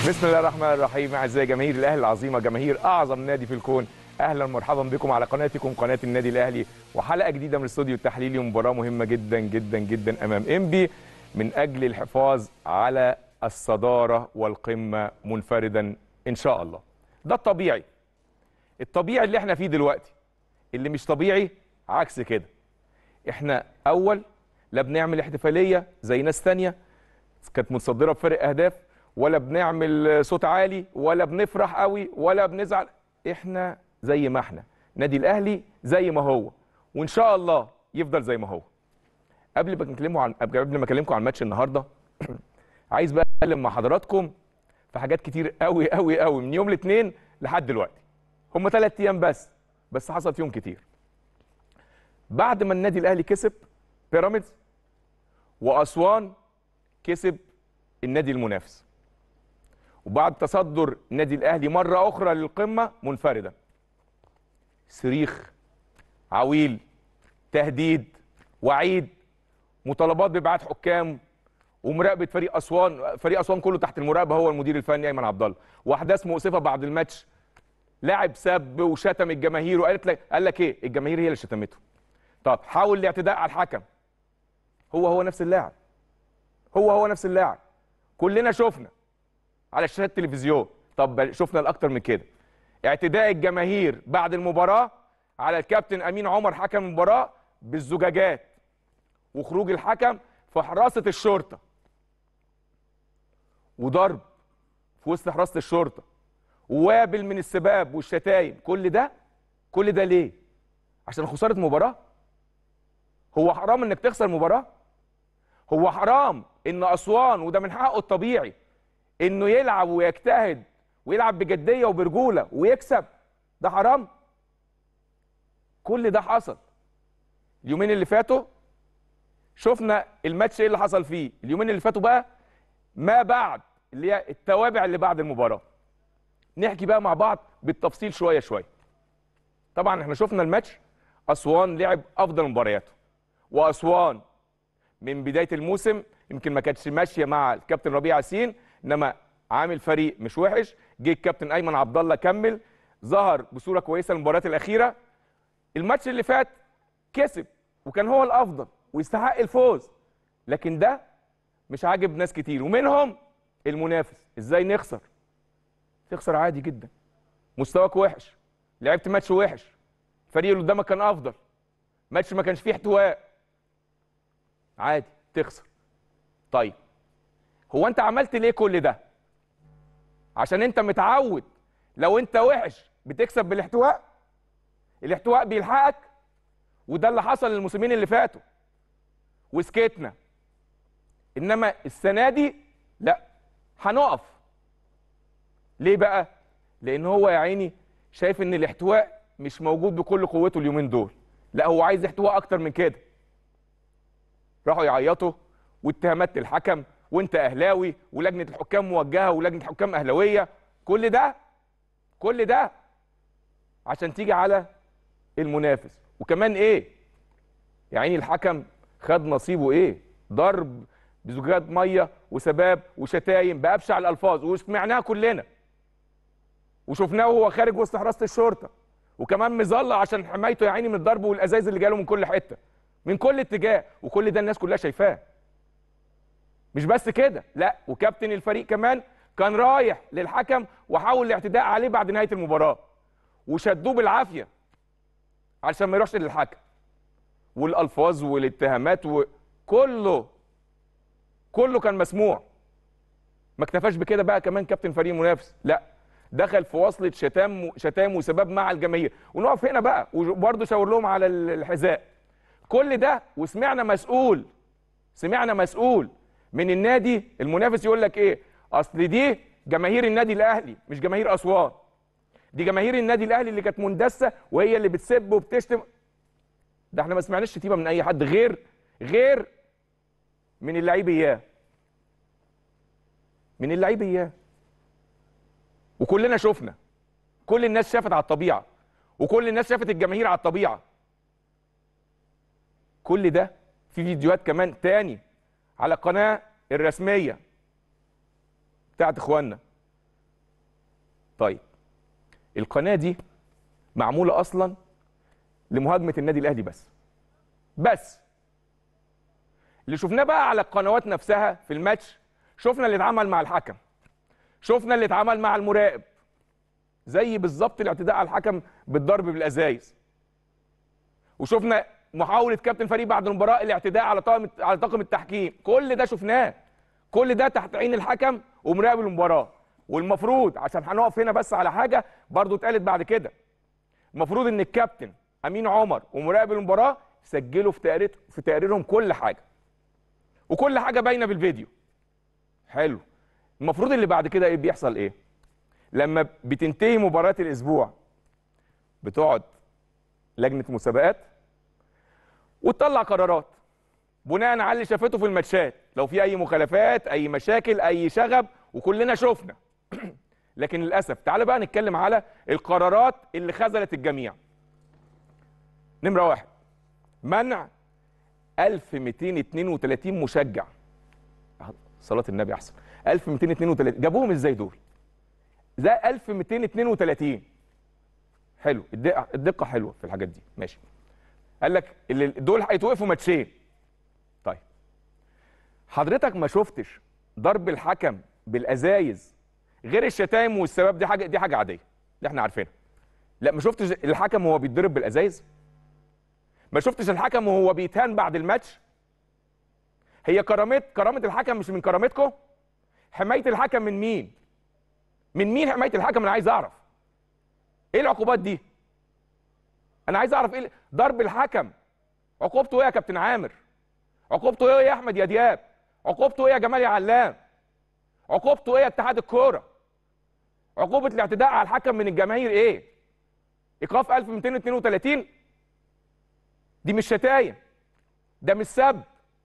بسم الله الرحمن الرحيم اعزائي جماهير الاهلي العظيمه جماهير اعظم نادي في الكون اهلا ومرحبا بكم على قناتكم قناه النادي الاهلي وحلقه جديده من الاستوديو التحليلي ومباراه مهمه جدا جدا جدا امام انبي من اجل الحفاظ على الصداره والقمه منفردا ان شاء الله ده الطبيعي الطبيعي اللي احنا فيه دلوقتي اللي مش طبيعي عكس كده احنا اول لا بنعمل احتفاليه زي ناس تانية كانت متصدره بفرق اهداف ولا بنعمل صوت عالي ولا بنفرح قوي ولا بنزعل احنا زي ما احنا نادي الاهلي زي ما هو وان شاء الله يفضل زي ما هو قبل ما نكلمه عن قبل ما اكلمكم عن ماتش النهارده عايز بقى اتكلم مع حضراتكم في حاجات كتير قوي قوي قوي من يوم الاثنين لحد دلوقتي هم ثلاث ايام بس بس حصل فيهم كتير بعد ما النادي الاهلي كسب بيراميدز واسوان كسب النادي المنافس وبعد تصدر النادي الاهلي مره اخرى للقمه منفردا صريخ عويل تهديد وعيد مطالبات بابعاد حكام ومراقبه فريق اسوان فريق اسوان كله تحت المراقبه هو المدير الفني ايمن عبد الله واحداث مؤسفه بعد الماتش لاعب سب وشتم الجماهير وقالت لك قال لك ايه الجماهير هي اللي شتمته طب حاول الاعتداء على الحكم هو هو نفس اللاعب هو هو نفس اللاعب كلنا شفنا على شاشات التلفزيون طب شفنا الاكتر من كده اعتداء الجماهير بعد المباراه على الكابتن امين عمر حكم المباراه بالزجاجات وخروج الحكم في حراسه الشرطه وضرب في وسط حراسه الشرطه ووابل من السباب والشتايم كل ده كل ده ليه عشان خساره مباراه هو حرام انك تخسر مباراه هو حرام ان اسوان وده من حقه الطبيعي انه يلعب ويجتهد ويلعب بجديه وبرجوله ويكسب ده حرام كل ده حصل اليومين اللي فاتوا شفنا الماتش ايه اللي حصل فيه اليومين اللي فاتوا بقى ما بعد اللي هي التوابع اللي بعد المباراه نحكي بقى مع بعض بالتفصيل شويه شويه طبعا احنا شفنا الماتش اسوان لعب افضل مبارياته واسوان من بدايه الموسم يمكن ما كانتش ماشيه مع الكابتن ربيع ياسين انما عامل فريق مش وحش جه الكابتن ايمن عبد الله كمل ظهر بصوره كويسه المباريات الاخيره الماتش اللي فات كسب وكان هو الافضل ويستحق الفوز لكن ده مش عاجب ناس كتير ومنهم المنافس ازاي نخسر تخسر عادي جدا مستواك وحش لعبت ماتش وحش الفريق اللي قدامك كان افضل ماتش ما كانش فيه احتواء عادي تخسر طيب هو انت عملت ليه كل ده عشان انت متعود لو انت وحش بتكسب بالاحتواء الاحتواء بيلحقك وده اللي حصل للموسمين اللي فاتوا وسكتنا انما السنه دي لا هنقف ليه بقى لان هو يا عيني شايف ان الاحتواء مش موجود بكل قوته اليومين دول لا هو عايز احتواء اكتر من كده راحوا يعيطوا واتهامات للحكم وانت اهلاوي ولجنه الحكام موجهه ولجنه الحكام اهلاويه كل ده كل ده عشان تيجي على المنافس وكمان ايه يا عيني الحكم خد نصيبه ايه ضرب بزجاجات ميه وسباب وشتايم بابشع الالفاظ وسمعناها كلنا وشفناه وهو خارج وسط حراسه الشرطه وكمان مظلة عشان حمايته يا عيني من الضرب والازايز اللي جاله من كل حته من كل اتجاه وكل ده الناس كلها شايفاه مش بس كده لا وكابتن الفريق كمان كان رايح للحكم وحاول الاعتداء عليه بعد نهايه المباراه وشدوه بالعافيه علشان ما يروحش للحكم والالفاظ والاتهامات وكله كله كان مسموع ما اكتفاش بكده بقى كمان كابتن فريق منافس لا دخل في وصله شتام شتام وسباب مع الجماهير ونقف هنا بقى وبرضه شاور لهم على الحذاء كل ده وسمعنا مسؤول سمعنا مسؤول من النادي المنافس يقول لك ايه اصل دي جماهير النادي الاهلي مش جماهير اسوان دي جماهير النادي الاهلي اللي كانت مندسه وهي اللي بتسب وبتشتم ده احنا ما سمعناش شتيمه من اي حد غير غير من اللعيب اياه من اللعيب اياه وكلنا شفنا كل الناس شافت على الطبيعه وكل الناس شافت الجماهير على الطبيعه كل ده في فيديوهات كمان تاني على القناه الرسميه بتاعت اخواننا طيب القناه دي معموله اصلا لمهاجمه النادي الاهلي بس بس اللي شفناه بقى على القنوات نفسها في الماتش شفنا اللي اتعمل مع الحكم شفنا اللي اتعمل مع المراقب زي بالظبط الاعتداء على الحكم بالضرب بالازايز وشفنا محاوله كابتن فريق بعد المباراه الاعتداء على طاقم على طاقم التحكيم كل ده شفناه كل ده تحت عين الحكم ومراقب المباراه والمفروض عشان هنقف هنا بس على حاجه برضو اتقالت بعد كده المفروض ان الكابتن امين عمر ومراقب المباراه سجلوا في تقرير في تقريرهم كل حاجه وكل حاجه باينه بالفيديو حلو المفروض اللي بعد كده ايه بيحصل ايه لما بتنتهي مباراه الاسبوع بتقعد لجنه مسابقات وتطلع قرارات بناء على اللي شافته في الماتشات لو في اي مخالفات اي مشاكل اي شغب وكلنا شفنا لكن للاسف تعال بقى نتكلم على القرارات اللي خذلت الجميع نمره واحد منع 1232 مشجع صلاة النبي احسن 1232 جابوهم ازاي دول ده 1232 حلو الدقه الدقه حلوه في الحاجات دي ماشي قال لك اللي دول هيتوقفوا ماتشين طيب حضرتك ما شفتش ضرب الحكم بالازايز غير الشتايم والسباب دي حاجه دي حاجه عاديه اللي احنا عارفينها لا ما شفتش الحكم وهو بيتضرب بالازايز ما شفتش الحكم وهو بيتهان بعد الماتش هي كرامه كرامه الحكم مش من كرامتكم حمايه الحكم من مين من مين حمايه الحكم انا عايز اعرف ايه العقوبات دي انا عايز اعرف ايه ضرب الحكم عقوبته ايه يا كابتن عامر عقوبته ايه يا احمد يا دياب عقوبته ايه يا جمال يا علام عقوبته ايه يا اتحاد الكوره عقوبه الاعتداء على الحكم من الجماهير ايه ايقاف 1232 دي مش شتايم ده مش سب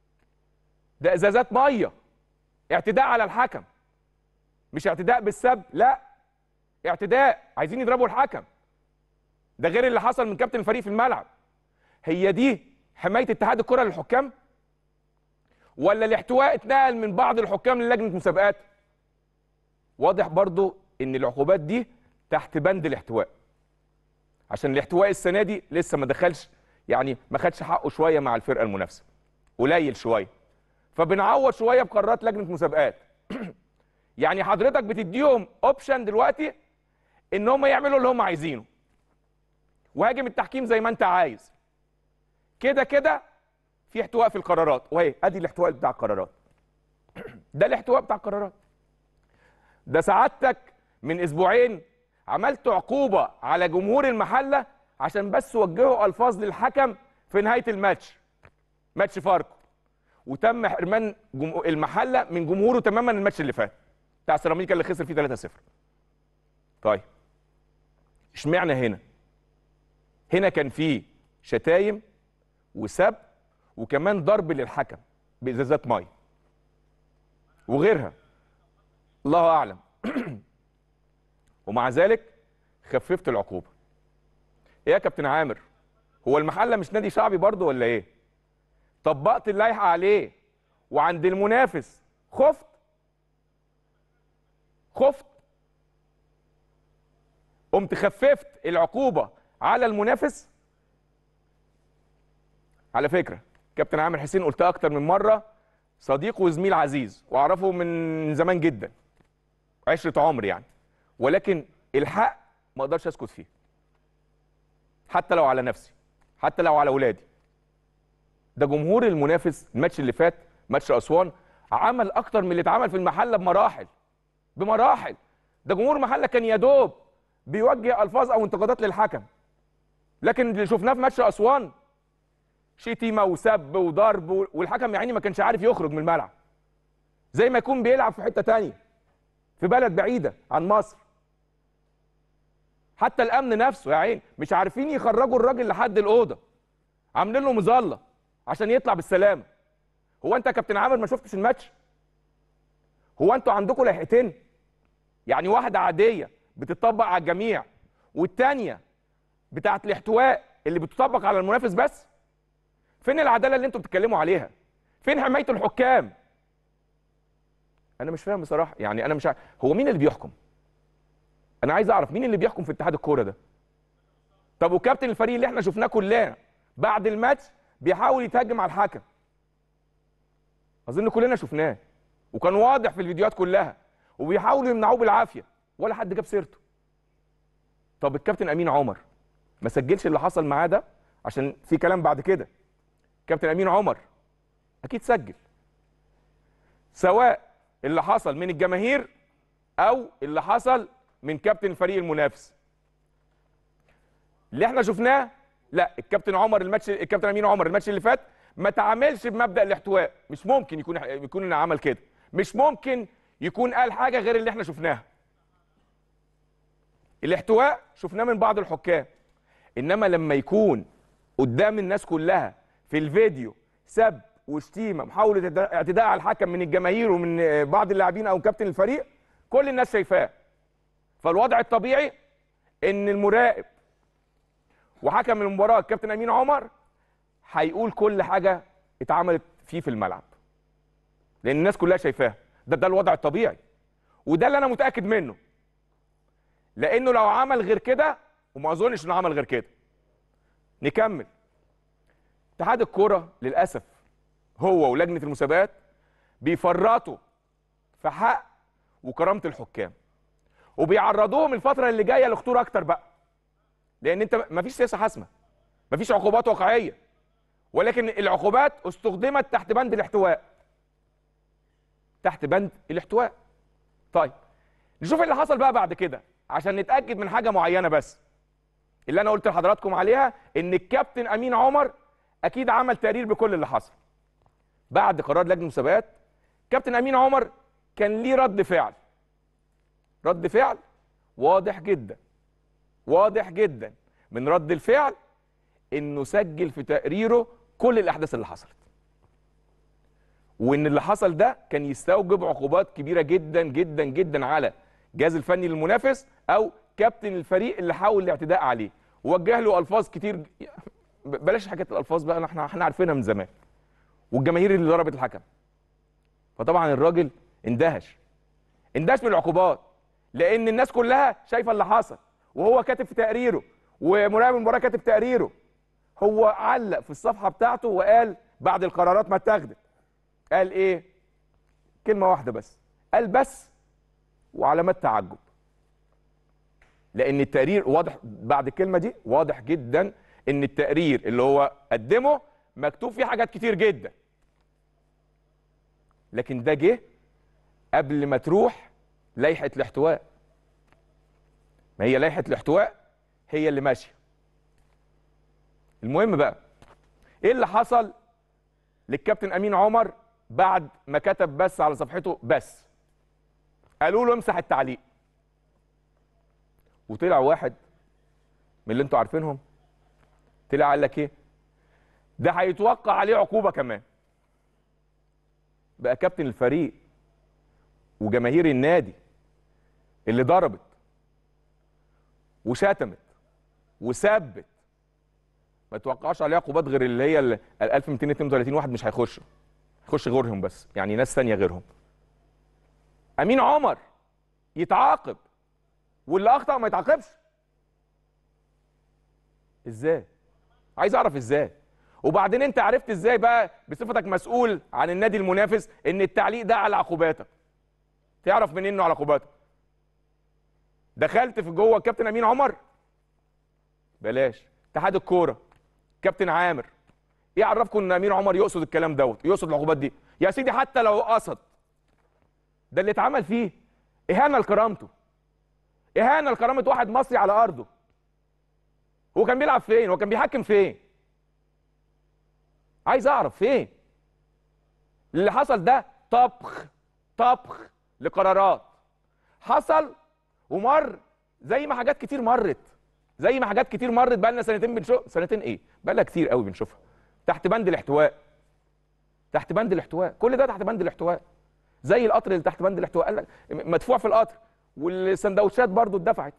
ده ازازات ميه اعتداء على الحكم مش اعتداء بالسب لا اعتداء عايزين يضربوا الحكم ده غير اللي حصل من كابتن الفريق في الملعب هي دي حمايه اتحاد الكره للحكام ولا الاحتواء اتنقل من بعض الحكام للجنه مسابقات واضح برضو ان العقوبات دي تحت بند الاحتواء عشان الاحتواء السنه دي لسه ما دخلش يعني ما خدش حقه شويه مع الفرقه المنافسه قليل شويه فبنعوض شويه بقرارات لجنه مسابقات يعني حضرتك بتديهم اوبشن دلوقتي ان هم يعملوا اللي هم عايزينه وهاجم التحكيم زي ما انت عايز كده كده في احتواء في القرارات وهي ادي الاحتواء بتاع القرارات ده الاحتواء بتاع القرارات ده سعادتك من اسبوعين عملت عقوبه على جمهور المحله عشان بس وجهوا الفاظ للحكم في نهايه الماتش ماتش فاركو وتم حرمان جم... المحله من جمهوره تماما الماتش اللي فات بتاع سيراميكا اللي خسر فيه 3-0 طيب اشمعنى هنا هنا كان في شتايم وسب وكمان ضرب للحكم بازازات ميه وغيرها الله اعلم ومع ذلك خففت العقوبه ايه يا كابتن عامر هو المحله مش نادي شعبي برضه ولا ايه طبقت اللائحه عليه وعند المنافس خفت خفت قمت خففت العقوبه على المنافس على فكره كابتن عامر حسين قلتها اكتر من مره صديق وزميل عزيز واعرفه من زمان جدا عشره عمر يعني ولكن الحق ما اقدرش اسكت فيه حتى لو على نفسي حتى لو على اولادي ده جمهور المنافس الماتش اللي فات ماتش اسوان عمل اكتر من اللي اتعمل في المحله بمراحل بمراحل ده جمهور المحله كان يا دوب بيوجه الفاظ او انتقادات للحكم لكن اللي شفناه في ماتش اسوان شتيمه وسب وضرب والحكم يا عيني ما كانش عارف يخرج من الملعب زي ما يكون بيلعب في حته تانية في بلد بعيده عن مصر حتى الامن نفسه يا عيني مش عارفين يخرجوا الراجل لحد الاوضه عاملين له مظله عشان يطلع بالسلامه هو انت يا كابتن عامر ما شفتش الماتش هو انتوا عندكم لائحتين يعني واحده عاديه بتطبق على الجميع والتانيه بتاعه الاحتواء اللي بتطبق على المنافس بس فين العداله اللي انتوا بتتكلموا عليها فين حمايه الحكام انا مش فاهم بصراحه يعني انا مش عارف هو مين اللي بيحكم انا عايز اعرف مين اللي بيحكم في اتحاد الكوره ده طب وكابتن الفريق اللي احنا شفناه كلنا بعد الماتش بيحاول يتهجم على الحكم اظن كلنا شفناه وكان واضح في الفيديوهات كلها وبيحاولوا يمنعوه بالعافيه ولا حد جاب سيرته طب الكابتن امين عمر ما سجلش اللي حصل معاه ده عشان في كلام بعد كده كابتن امين عمر اكيد سجل سواء اللي حصل من الجماهير او اللي حصل من كابتن الفريق المنافس اللي احنا شفناه لا الكابتن عمر الماتش الكابتن امين عمر الماتش اللي فات ما تعاملش بمبدا الاحتواء مش ممكن يكون يكون عمل كده مش ممكن يكون قال حاجه غير اللي احنا شفناها الاحتواء شفناه من بعض الحكام انما لما يكون قدام الناس كلها في الفيديو سب وشتيمه محاوله اعتداء على الحكم من الجماهير ومن بعض اللاعبين او كابتن الفريق كل الناس شايفاه فالوضع الطبيعي ان المراقب وحكم المباراه الكابتن امين عمر هيقول كل حاجه اتعملت فيه في الملعب لان الناس كلها شايفاها ده ده الوضع الطبيعي وده اللي انا متاكد منه لانه لو عمل غير كده وما اظنش انه عمل غير كده نكمل اتحاد الكوره للاسف هو ولجنه المسابقات بيفرطوا في حق وكرامه الحكام وبيعرضوهم الفتره اللي جايه لخطوره اكتر بقى لان انت مفيش سياسه حاسمه مفيش عقوبات واقعيه ولكن العقوبات استخدمت تحت بند الاحتواء تحت بند الاحتواء طيب نشوف اللي حصل بقى بعد كده عشان نتاكد من حاجه معينه بس اللي انا قلت لحضراتكم عليها ان الكابتن امين عمر اكيد عمل تقرير بكل اللي حصل بعد قرار لجنه المسابقات كابتن امين عمر كان ليه رد فعل رد فعل واضح جدا واضح جدا من رد الفعل انه سجل في تقريره كل الاحداث اللي حصلت وان اللي حصل ده كان يستوجب عقوبات كبيره جدا جدا جدا على الجهاز الفني للمنافس او كابتن الفريق اللي حاول الاعتداء عليه ووجه له الفاظ كتير بلاش حكايه الالفاظ بقى احنا احنا عارفينها من زمان والجماهير اللي ضربت الحكم فطبعا الراجل اندهش اندهش من العقوبات لان الناس كلها شايفه اللي حصل وهو كاتب في تقريره ومراقب المباراه كاتب تقريره هو علق في الصفحه بتاعته وقال بعد القرارات ما اتخذت قال ايه كلمه واحده بس قال بس وعلامات تعجب لان التقرير واضح بعد الكلمه دي واضح جدا ان التقرير اللي هو قدمه مكتوب فيه حاجات كتير جدا لكن ده جه قبل ما تروح لائحه الاحتواء ما هي لائحه الاحتواء هي اللي ماشيه المهم بقى ايه اللي حصل للكابتن امين عمر بعد ما كتب بس على صفحته بس قالوا له امسح التعليق وطلع واحد من اللي انتوا عارفينهم طلع قال لك ايه ده هيتوقع عليه عقوبه كمان بقى كابتن الفريق وجماهير النادي اللي ضربت وشتمت وسبت ما توقعش عليه عقوبات غير اللي هي ال 1232 واحد مش هيخشوا يخش غيرهم بس يعني ناس ثانيه غيرهم امين عمر يتعاقب واللي اخطا ما يتعاقبش ازاي عايز اعرف ازاي وبعدين انت عرفت ازاي بقى بصفتك مسؤول عن النادي المنافس ان التعليق ده على عقوباتك تعرف منين انه على عقوباتك دخلت في جوه الكابتن امين عمر بلاش اتحاد الكوره كابتن عامر ايه عرفكم ان امين عمر يقصد الكلام دوت يقصد العقوبات دي يا سيدي حتى لو قصد ده اللي اتعمل فيه اهانه لكرامته اهانه لكرامه واحد مصري على ارضه هو كان بيلعب فين هو كان بيحكم فين عايز اعرف فين اللي حصل ده طبخ طبخ لقرارات حصل ومر زي ما حاجات كتير مرت زي ما حاجات كتير مرت بقى لنا سنتين بنشوف سنتين ايه بقى لها كتير قوي بنشوفها تحت بند الاحتواء تحت بند الاحتواء كل ده تحت بند الاحتواء زي القطر اللي تحت بند الاحتواء قال لك مدفوع في القطر والسندوتشات برضو اتدفعت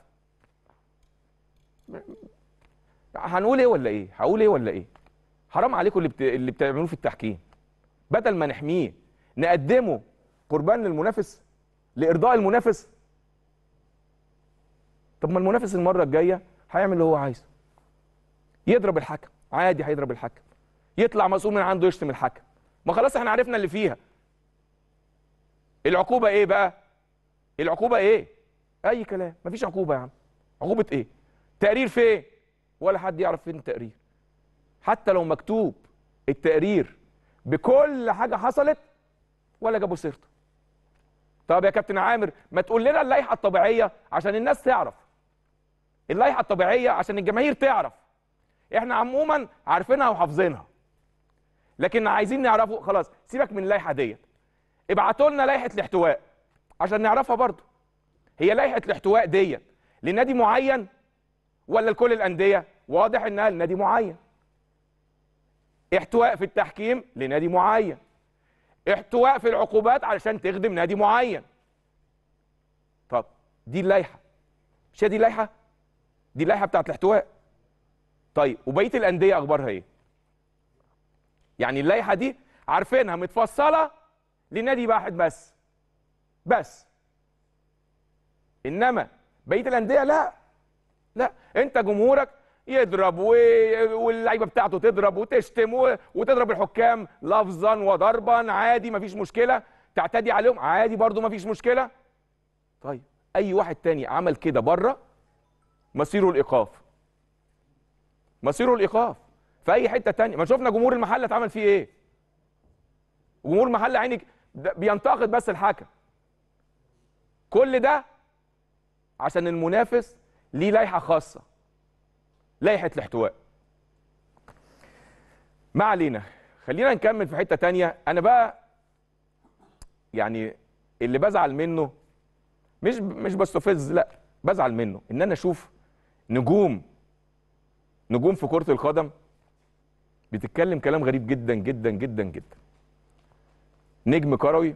هنقول ايه ولا ايه هقول ايه ولا ايه حرام عليكم اللي بت... اللي بتعملوه في التحكيم بدل ما نحميه نقدمه قربان للمنافس لارضاء المنافس طب ما المنافس المره الجايه هيعمل اللي هو عايزه يضرب الحكم عادي هيضرب الحكم يطلع مسؤول من عنده يشتم الحكم ما خلاص احنا عرفنا اللي فيها العقوبه ايه بقى العقوبه ايه اي كلام مفيش عقوبه يا عم عقوبه ايه تقرير فين ولا حد يعرف فين التقرير حتى لو مكتوب التقرير بكل حاجه حصلت ولا جابوا سيرته طب يا كابتن عامر ما تقول لنا اللائحه الطبيعيه عشان الناس تعرف اللائحه الطبيعيه عشان الجماهير تعرف احنا عموما عارفينها وحافظينها لكن عايزين نعرفه خلاص سيبك من اللائحه ديت ابعتوا لنا لائحه الاحتواء عشان نعرفها برضه هي لائحه الاحتواء ديت لنادي معين ولا لكل الانديه واضح انها لنادي معين احتواء في التحكيم لنادي معين احتواء في العقوبات علشان تخدم نادي معين طب دي اللائحه مش هي دي اللائحه دي اللائحه بتاعت الاحتواء طيب وبقيه الانديه اخبارها ايه يعني اللائحه دي عارفينها متفصله لنادي واحد بس بس انما بقيه الانديه لا لا انت جمهورك يضرب و... واللعيبه بتاعته تضرب وتشتم و... وتضرب الحكام لفظا وضربا عادي مفيش مشكله تعتدي عليهم عادي برضو مفيش مشكله طيب اي واحد تاني عمل كده بره مصيره الايقاف مصيره الايقاف في اي حته تانية ما شفنا جمهور المحله اتعمل فيه ايه جمهور المحله عيني ده بينتقد بس الحكم كل ده عشان المنافس ليه لائحه خاصه لائحه الاحتواء ما علينا خلينا نكمل في حته تانية انا بقى يعني اللي بزعل منه مش مش بستفز لا بزعل منه ان انا اشوف نجوم نجوم في كره القدم بتتكلم كلام غريب جدا جدا جدا جدا نجم كروي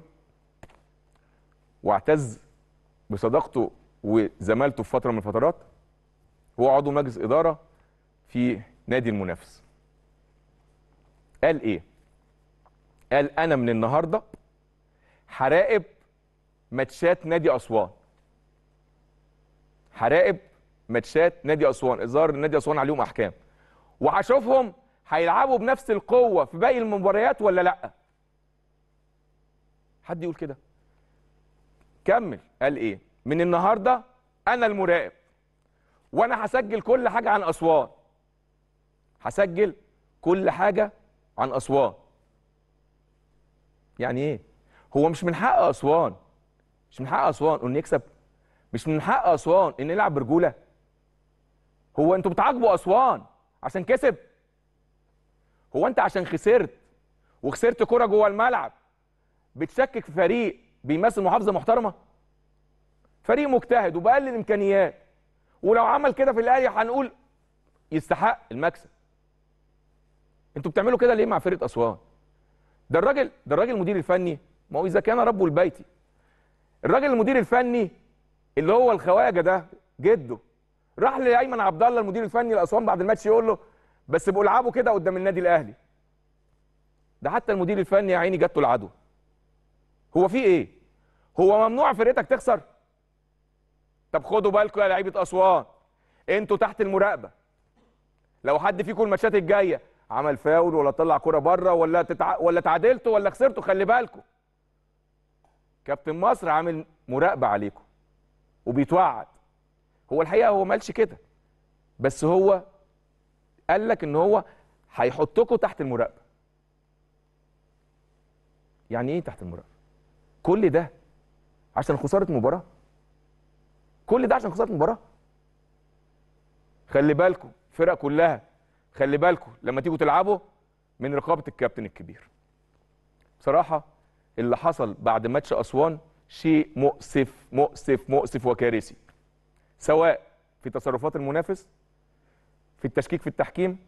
واعتز بصداقته وزمالته في فتره من الفترات هو عضو مجلس اداره في نادي المنافس قال ايه قال انا من النهارده هراقب ماتشات نادي اسوان هراقب ماتشات نادي اسوان الظاهر ان نادي اسوان عليهم احكام وهشوفهم هيلعبوا بنفس القوه في باقي المباريات ولا لا حد يقول كده كمل قال ايه من النهارده انا المراقب وانا هسجل كل حاجه عن اسوان هسجل كل حاجه عن اسوان يعني ايه هو مش من حق اسوان مش من حق اسوان انه يكسب مش من حق اسوان ان يلعب برجوله هو انتوا بتعاقبوا اسوان عشان كسب هو انت عشان خسرت وخسرت كرة جوه الملعب بتشكك في فريق بيمثل محافظه محترمه فريق مجتهد وبأقل الامكانيات ولو عمل كده في الاهلي هنقول يستحق المكسب انتوا بتعملوا كده ليه مع فرقه اسوان ده الراجل ده الراجل المدير الفني ما هو اذا كان رب البيت الراجل المدير الفني اللي هو الخواجه ده جده راح لايمن عبد الله المدير الفني لاسوان بعد الماتش يقول له بس ابقوا العبوا كده قدام النادي الاهلي ده حتى المدير الفني يا عيني جاته العدو هو في ايه هو ممنوع فرقتك تخسر طب خدوا بالكم يا لعيبه اسوان انتوا تحت المراقبه لو حد فيكم الماتشات الجايه عمل فاول ولا طلع كرة بره ولا تتع... ولا تعادلتوا ولا خسرتوا خلي بالكم كابتن مصر عامل مراقبه عليكم وبيتوعد هو الحقيقه هو ما قالش كده بس هو قال لك ان هو هيحطكم تحت المراقبه يعني ايه تحت المراقبه كل ده عشان خساره مباراه كل ده عشان خساره مباراه خلي بالكم الفرق كلها خلي بالكم لما تيجوا تلعبوا من رقابه الكابتن الكبير بصراحه اللي حصل بعد ماتش اسوان شيء مؤسف مؤسف مؤسف وكارثي سواء في تصرفات المنافس في التشكيك في التحكيم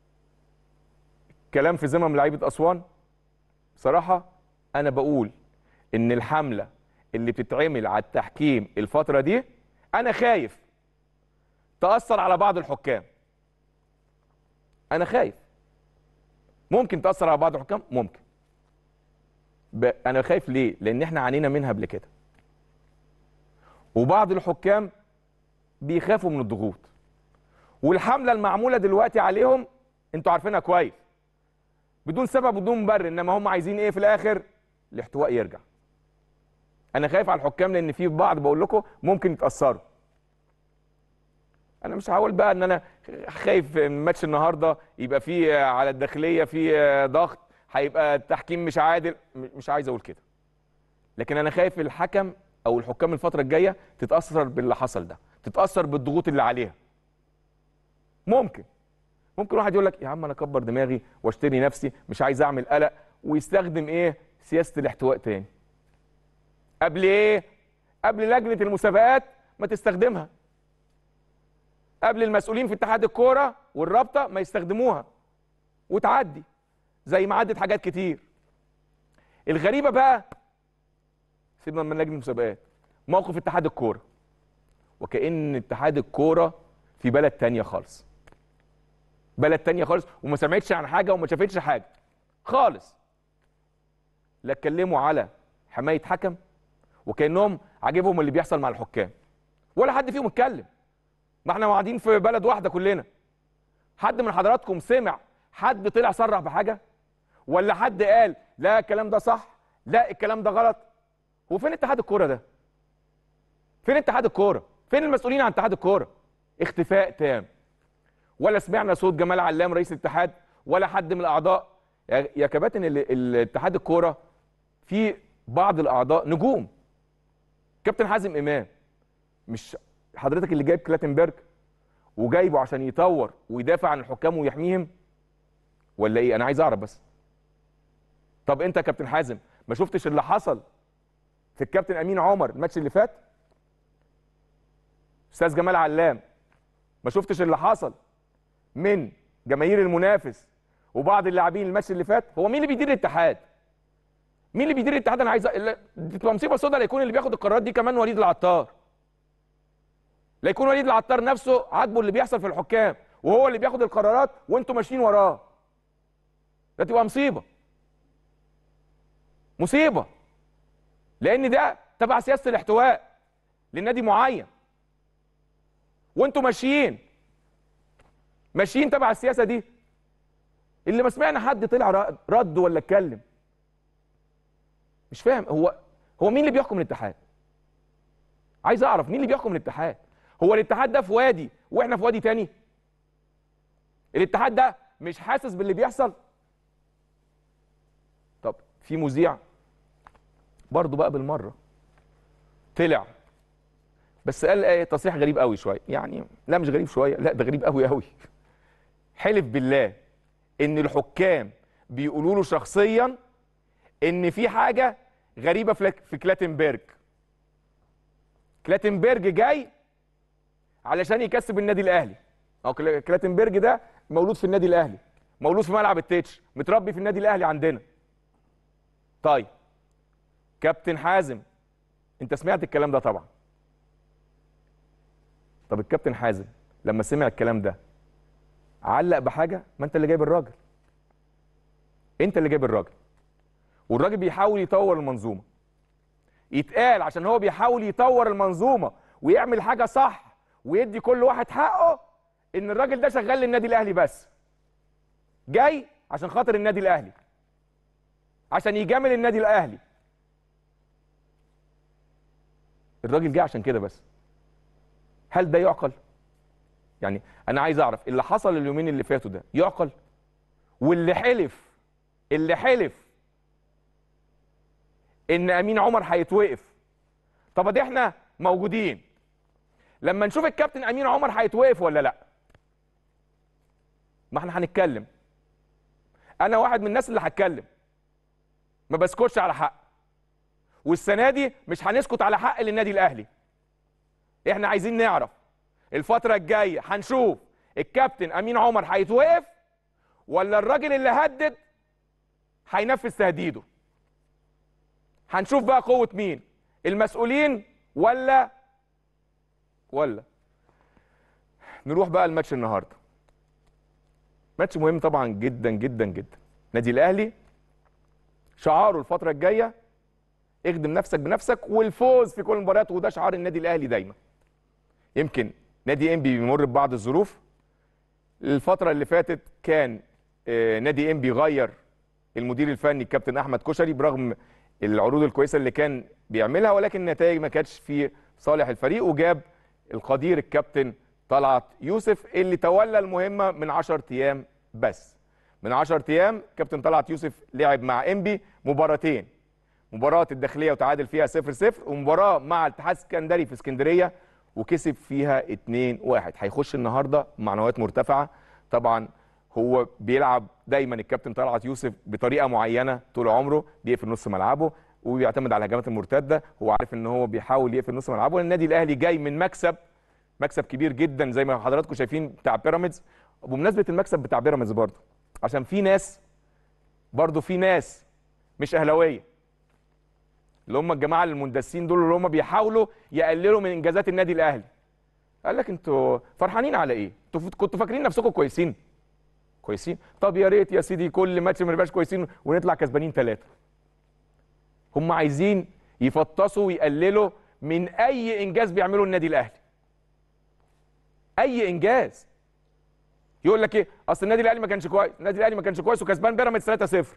كلام في ذمم لعيبه اسوان بصراحه انا بقول ان الحمله اللي بتتعمل على التحكيم الفتره دي انا خايف تاثر على بعض الحكام انا خايف ممكن تاثر على بعض الحكام ممكن ب... انا خايف ليه لان احنا عانينا منها قبل كده وبعض الحكام بيخافوا من الضغوط والحمله المعموله دلوقتي عليهم انتوا عارفينها كويس بدون سبب بدون مبرر انما هم عايزين ايه في الاخر الاحتواء يرجع انا خايف على الحكام لان في بعض بقول لكم ممكن يتاثروا انا مش هقول بقى ان انا خايف من ماتش النهارده يبقى فيه على الداخليه في ضغط هيبقى التحكيم مش عادل م- مش عايز اقول كده لكن انا خايف الحكم او الحكام الفتره الجايه تتاثر باللي حصل ده تتاثر بالضغوط اللي عليها ممكن ممكن واحد يقول لك يا عم انا اكبر دماغي واشتري نفسي مش عايز اعمل قلق ويستخدم ايه سياسه الاحتواء تاني قبل ايه قبل لجنه المسابقات ما تستخدمها قبل المسؤولين في اتحاد الكوره والرابطه ما يستخدموها وتعدي زي ما عدت حاجات كتير الغريبه بقى سيبنا من لجنه المسابقات موقف اتحاد الكوره وكأن اتحاد الكوره في بلد تانية خالص بلد تانية خالص وما سمعتش عن حاجه وما شافتش حاجه خالص لا اتكلموا على حمايه حكم وكانهم عاجبهم اللي بيحصل مع الحكام ولا حد فيهم اتكلم ما احنا قاعدين في بلد واحده كلنا حد من حضراتكم سمع حد طلع صرح بحاجه ولا حد قال لا الكلام ده صح لا الكلام ده غلط هو فين اتحاد الكوره ده فين اتحاد الكوره فين المسؤولين عن اتحاد الكوره اختفاء تام ولا سمعنا صوت جمال علام رئيس الاتحاد ولا حد من الاعضاء يا يا كباتن ال- الاتحاد الكوره في بعض الاعضاء نجوم كابتن حازم امام مش حضرتك اللي جايب كلاتنبرج وجايبه عشان يطور ويدافع عن الحكام ويحميهم ولا ايه انا عايز اعرف بس طب انت يا كابتن حازم ما شفتش اللي حصل في الكابتن امين عمر الماتش اللي فات استاذ جمال علام ما شفتش اللي حصل من جماهير المنافس وبعض اللاعبين الماتش اللي فات هو مين اللي بيدير الاتحاد مين اللي بيدير الاتحاد انا عايز أ- لا، دي تبقى مصيبه سودا لا يكون اللي بياخد القرارات دي كمان وليد العطار لا يكون وليد العطار نفسه عاجبه اللي بيحصل في الحكام وهو اللي بياخد القرارات وانتوا ماشيين وراه ده تبقى مصيبه مصيبه لان ده تبع سياسه الاحتواء لنادي معين وانتوا ماشيين ماشيين تبع السياسه دي اللي ما سمعنا حد طلع ر- رد ولا اتكلم مش فاهم هو هو مين اللي بيحكم الاتحاد عايز اعرف مين اللي بيحكم الاتحاد هو الاتحاد ده في وادي واحنا في وادي تاني الاتحاد ده مش حاسس باللي بيحصل طب في مذيع برضه بقى بالمره طلع بس قال ايه تصريح غريب قوي شويه يعني لا مش غريب شويه لا ده غريب قوي قوي حلف بالله ان الحكام بيقولوا له شخصيا ان في حاجه غريبه في لك- في كلاتنبرج كلاتنبرج جاي علشان يكسب النادي الاهلي او كلا- كلاتنبرج ده مولود في النادي الاهلي مولود في ملعب التتش متربي في النادي الاهلي عندنا طيب كابتن حازم انت سمعت الكلام ده طبعا طب الكابتن حازم لما سمع الكلام ده علق بحاجه ما انت اللي جايب الراجل انت اللي جايب الراجل والراجل بيحاول يطور المنظومه يتقال عشان هو بيحاول يطور المنظومه ويعمل حاجه صح ويدي كل واحد حقه ان الراجل ده شغال للنادي الاهلي بس جاي عشان خاطر النادي الاهلي عشان يجامل النادي الاهلي الراجل جه عشان كده بس هل ده يعقل يعني انا عايز اعرف اللي حصل اليومين اللي فاتوا ده يعقل واللي حلف اللي حلف ان امين عمر هيتوقف طب ادي احنا موجودين لما نشوف الكابتن امين عمر هيتوقف ولا لا ما احنا هنتكلم انا واحد من الناس اللي هتكلم ما بسكتش على حق والسنه دي مش هنسكت على حق للنادي الاهلي احنا عايزين نعرف الفتره الجايه هنشوف الكابتن امين عمر هيتوقف ولا الراجل اللي هدد هينفذ تهديده هنشوف بقى قوه مين المسؤولين ولا ولا نروح بقى الماتش النهارده ماتش مهم طبعا جدا جدا جدا نادي الاهلي شعاره الفتره الجايه اخدم نفسك بنفسك والفوز في كل المباريات وده شعار النادي الاهلي دايما يمكن نادي انبي بيمر ببعض الظروف الفتره اللي فاتت كان آه، نادي انبي غير المدير الفني الكابتن احمد كشري برغم العروض الكويسه اللي كان بيعملها ولكن النتائج ما كانتش في صالح الفريق وجاب القدير الكابتن طلعت يوسف اللي تولى المهمه من 10 ايام بس من 10 ايام كابتن طلعت يوسف لعب مع انبي مباراتين مباراه الداخليه وتعادل فيها 0 0 ومباراه مع الاتحاد السكندري في اسكندريه وكسب فيها 2 1 هيخش النهارده معنويات مرتفعه طبعا هو بيلعب دايما الكابتن طلعت يوسف بطريقه معينه طول عمره بيقفل نص ملعبه وبيعتمد على الهجمات المرتده هو عارف ان هو بيحاول يقفل نص ملعبه النادي الاهلي جاي من مكسب مكسب كبير جدا زي ما حضراتكم شايفين بتاع بيراميدز وبمناسبه المكسب بتاع بيراميدز برضه عشان في ناس برضه في ناس مش اهلاويه اللي هم الجماعه المندسين دول اللي هم بيحاولوا يقللوا من انجازات النادي الاهلي قال لك انتوا فرحانين على ايه انتوا كنتوا فاكرين نفسكم كويسين كويسين طب يا ريت يا سيدي كل ماتش ما نبقاش كويسين ونطلع كسبانين ثلاثه هم عايزين يفطسوا ويقللوا من اي انجاز بيعمله النادي الاهلي اي انجاز يقول لك ايه اصل النادي الاهلي ما كانش كويس النادي الاهلي ما كانش كويس وكسبان بيراميدز 3-0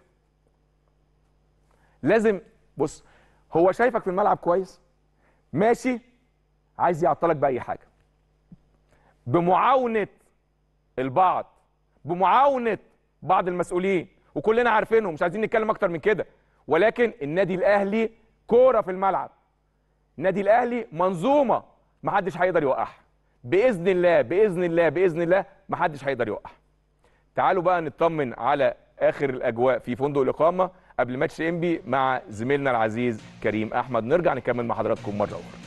لازم بص هو شايفك في الملعب كويس ماشي عايز يعطلك باي حاجه بمعاونه البعض بمعاونه بعض المسؤولين وكلنا عارفينهم مش عايزين نتكلم اكتر من كده ولكن النادي الاهلي كوره في الملعب النادي الاهلي منظومه محدش هيقدر يوقعها باذن الله باذن الله باذن الله محدش هيقدر يوقعها تعالوا بقى نطمن على اخر الاجواء في فندق الاقامه قبل ماتش انبي مع زميلنا العزيز كريم احمد نرجع نكمل مع حضراتكم مره اخرى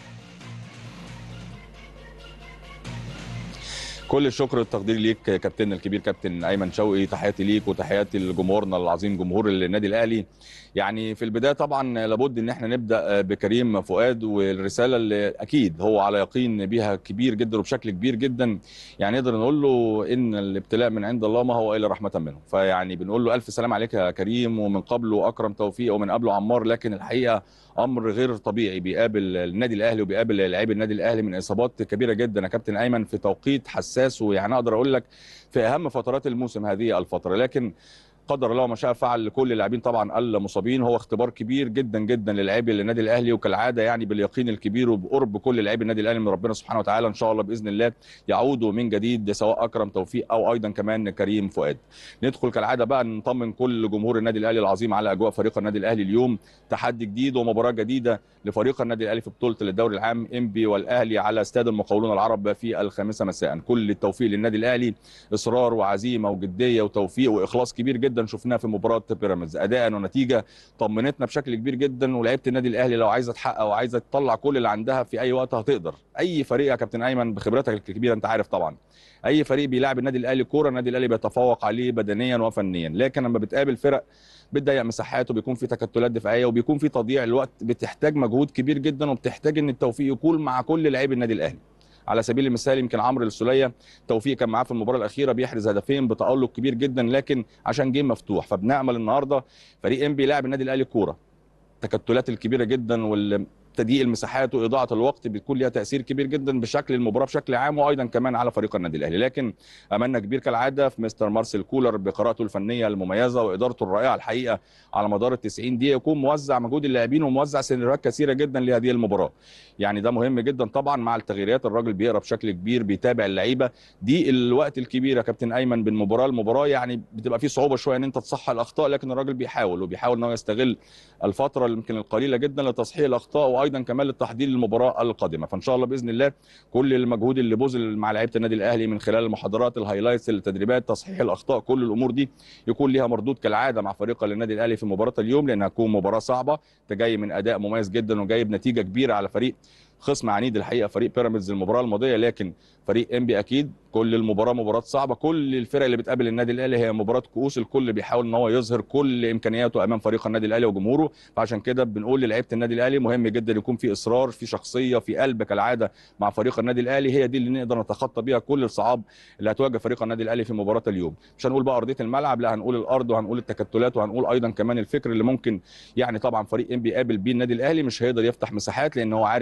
كل الشكر والتقدير ليك كابتن الكبير كابتن ايمن شوقي تحياتي ليك وتحياتي لجمهورنا العظيم جمهور النادي الاهلي يعني في البدايه طبعا لابد ان احنا نبدا بكريم فؤاد والرساله اللي اكيد هو على يقين بيها كبير جدا وبشكل كبير جدا يعني نقدر نقول له ان الابتلاء من عند الله ما هو الا رحمه منه فيعني بنقول له الف سلام عليك يا كريم ومن قبله اكرم توفيق ومن قبله عمار لكن الحقيقه امر غير طبيعي بيقابل النادي الاهلي وبيقابل لاعبي النادي الاهلي من اصابات كبيره جدا يا كابتن ايمن في توقيت حساس ويعني اقدر اقول لك في اهم فترات الموسم هذه الفتره لكن قدر الله ما شاء فعل لكل اللاعبين طبعا المصابين هو اختبار كبير جدا جدا للاعبي النادي الاهلي وكالعاده يعني باليقين الكبير وبقرب كل لاعبي النادي الاهلي من ربنا سبحانه وتعالى ان شاء الله باذن الله يعودوا من جديد سواء اكرم توفيق او ايضا كمان كريم فؤاد ندخل كالعاده بقى نطمن كل جمهور النادي الاهلي العظيم على اجواء فريق النادي الاهلي اليوم تحدي جديد ومباراه جديده لفريق النادي الاهلي في بطوله الدوري العام انبي والاهلي على استاد المقاولون العرب في الخامسه مساء كل التوفيق للنادي الاهلي اصرار وعزيمه وجديه وتوفيق واخلاص كبير جدا شفناه في مباراه بيراميدز اداء ونتيجه طمنتنا بشكل كبير جدا ولعيبه النادي الاهلي لو عايزه تحقق وعايزه تطلع كل اللي عندها في اي وقت هتقدر اي فريق يا كابتن ايمن بخبرتك الكبيره انت عارف طبعا اي فريق بيلاعب النادي الاهلي كوره النادي الاهلي بيتفوق عليه بدنيا وفنيا لكن لما بتقابل فرق بتضيق مساحات وبيكون في تكتلات دفاعيه وبيكون في تضييع الوقت بتحتاج مجهود كبير جدا وبتحتاج ان التوفيق يكون مع كل لاعبي النادي الاهلي على سبيل المثال يمكن عمرو السوليه توفيق كان معاه في المباراه الاخيره بيحرز هدفين بتالق كبير جدا لكن عشان جيم مفتوح فبنامل النهارده فريق ام بيلاعب النادي الاهلي كوره التكتلات الكبيره جدا وال تضييق المساحات واضاعه الوقت بيكون ليها تاثير كبير جدا بشكل المباراه بشكل عام وايضا كمان على فريق النادي الاهلي لكن املنا كبير كالعاده في مستر مارسيل كولر بقراءته الفنيه المميزه وادارته الرائعه الحقيقه على مدار ال 90 دقيقه يكون موزع مجهود اللاعبين وموزع سيناريوهات كثيره جدا لهذه المباراه يعني ده مهم جدا طبعا مع التغييرات الراجل بيقرا بشكل كبير بيتابع اللعيبه دي الوقت الكبير يا كابتن ايمن بين مباراه لمباراه يعني بتبقى في صعوبه شويه ان انت تصحح الاخطاء لكن الراجل بيحاول وبيحاول ان هو يستغل الفتره يمكن القليله جدا لتصحيح الاخطاء وايضا كمان للتحضير للمباراه القادمه فان شاء الله باذن الله كل المجهود اللي بذل مع لعيبه النادي الاهلي من خلال المحاضرات الهايلايتس التدريبات تصحيح الاخطاء كل الامور دي يكون ليها مردود كالعاده مع فريق النادي الاهلي في مباراه اليوم لانها هتكون مباراه صعبه انت جاي من اداء مميز جدا وجايب نتيجه كبيره على فريق خصم عنيد الحقيقه فريق بيراميدز المباراه الماضيه لكن فريق انبي اكيد كل المباراه مباراه صعبه كل الفرق اللي بتقابل النادي الاهلي هي مباراه كؤوس الكل بيحاول ان هو يظهر كل امكانياته امام فريق النادي الاهلي وجمهوره فعشان كده بنقول للعيبه النادي الاهلي مهم جدا يكون في اصرار في شخصيه في قلب كالعاده مع فريق النادي الاهلي هي دي اللي نقدر نتخطى بيها كل الصعاب اللي هتواجه فريق النادي الاهلي في مباراه اليوم مش هنقول بقى ارضيه الملعب لا هنقول الارض وهنقول التكتلات وهنقول ايضا كمان الفكر اللي ممكن يعني طبعا فريق انبي قابل بيه النادي الاهلي مش هيقدر يفتح مساحات لان هو عارف ان النادي الاهلي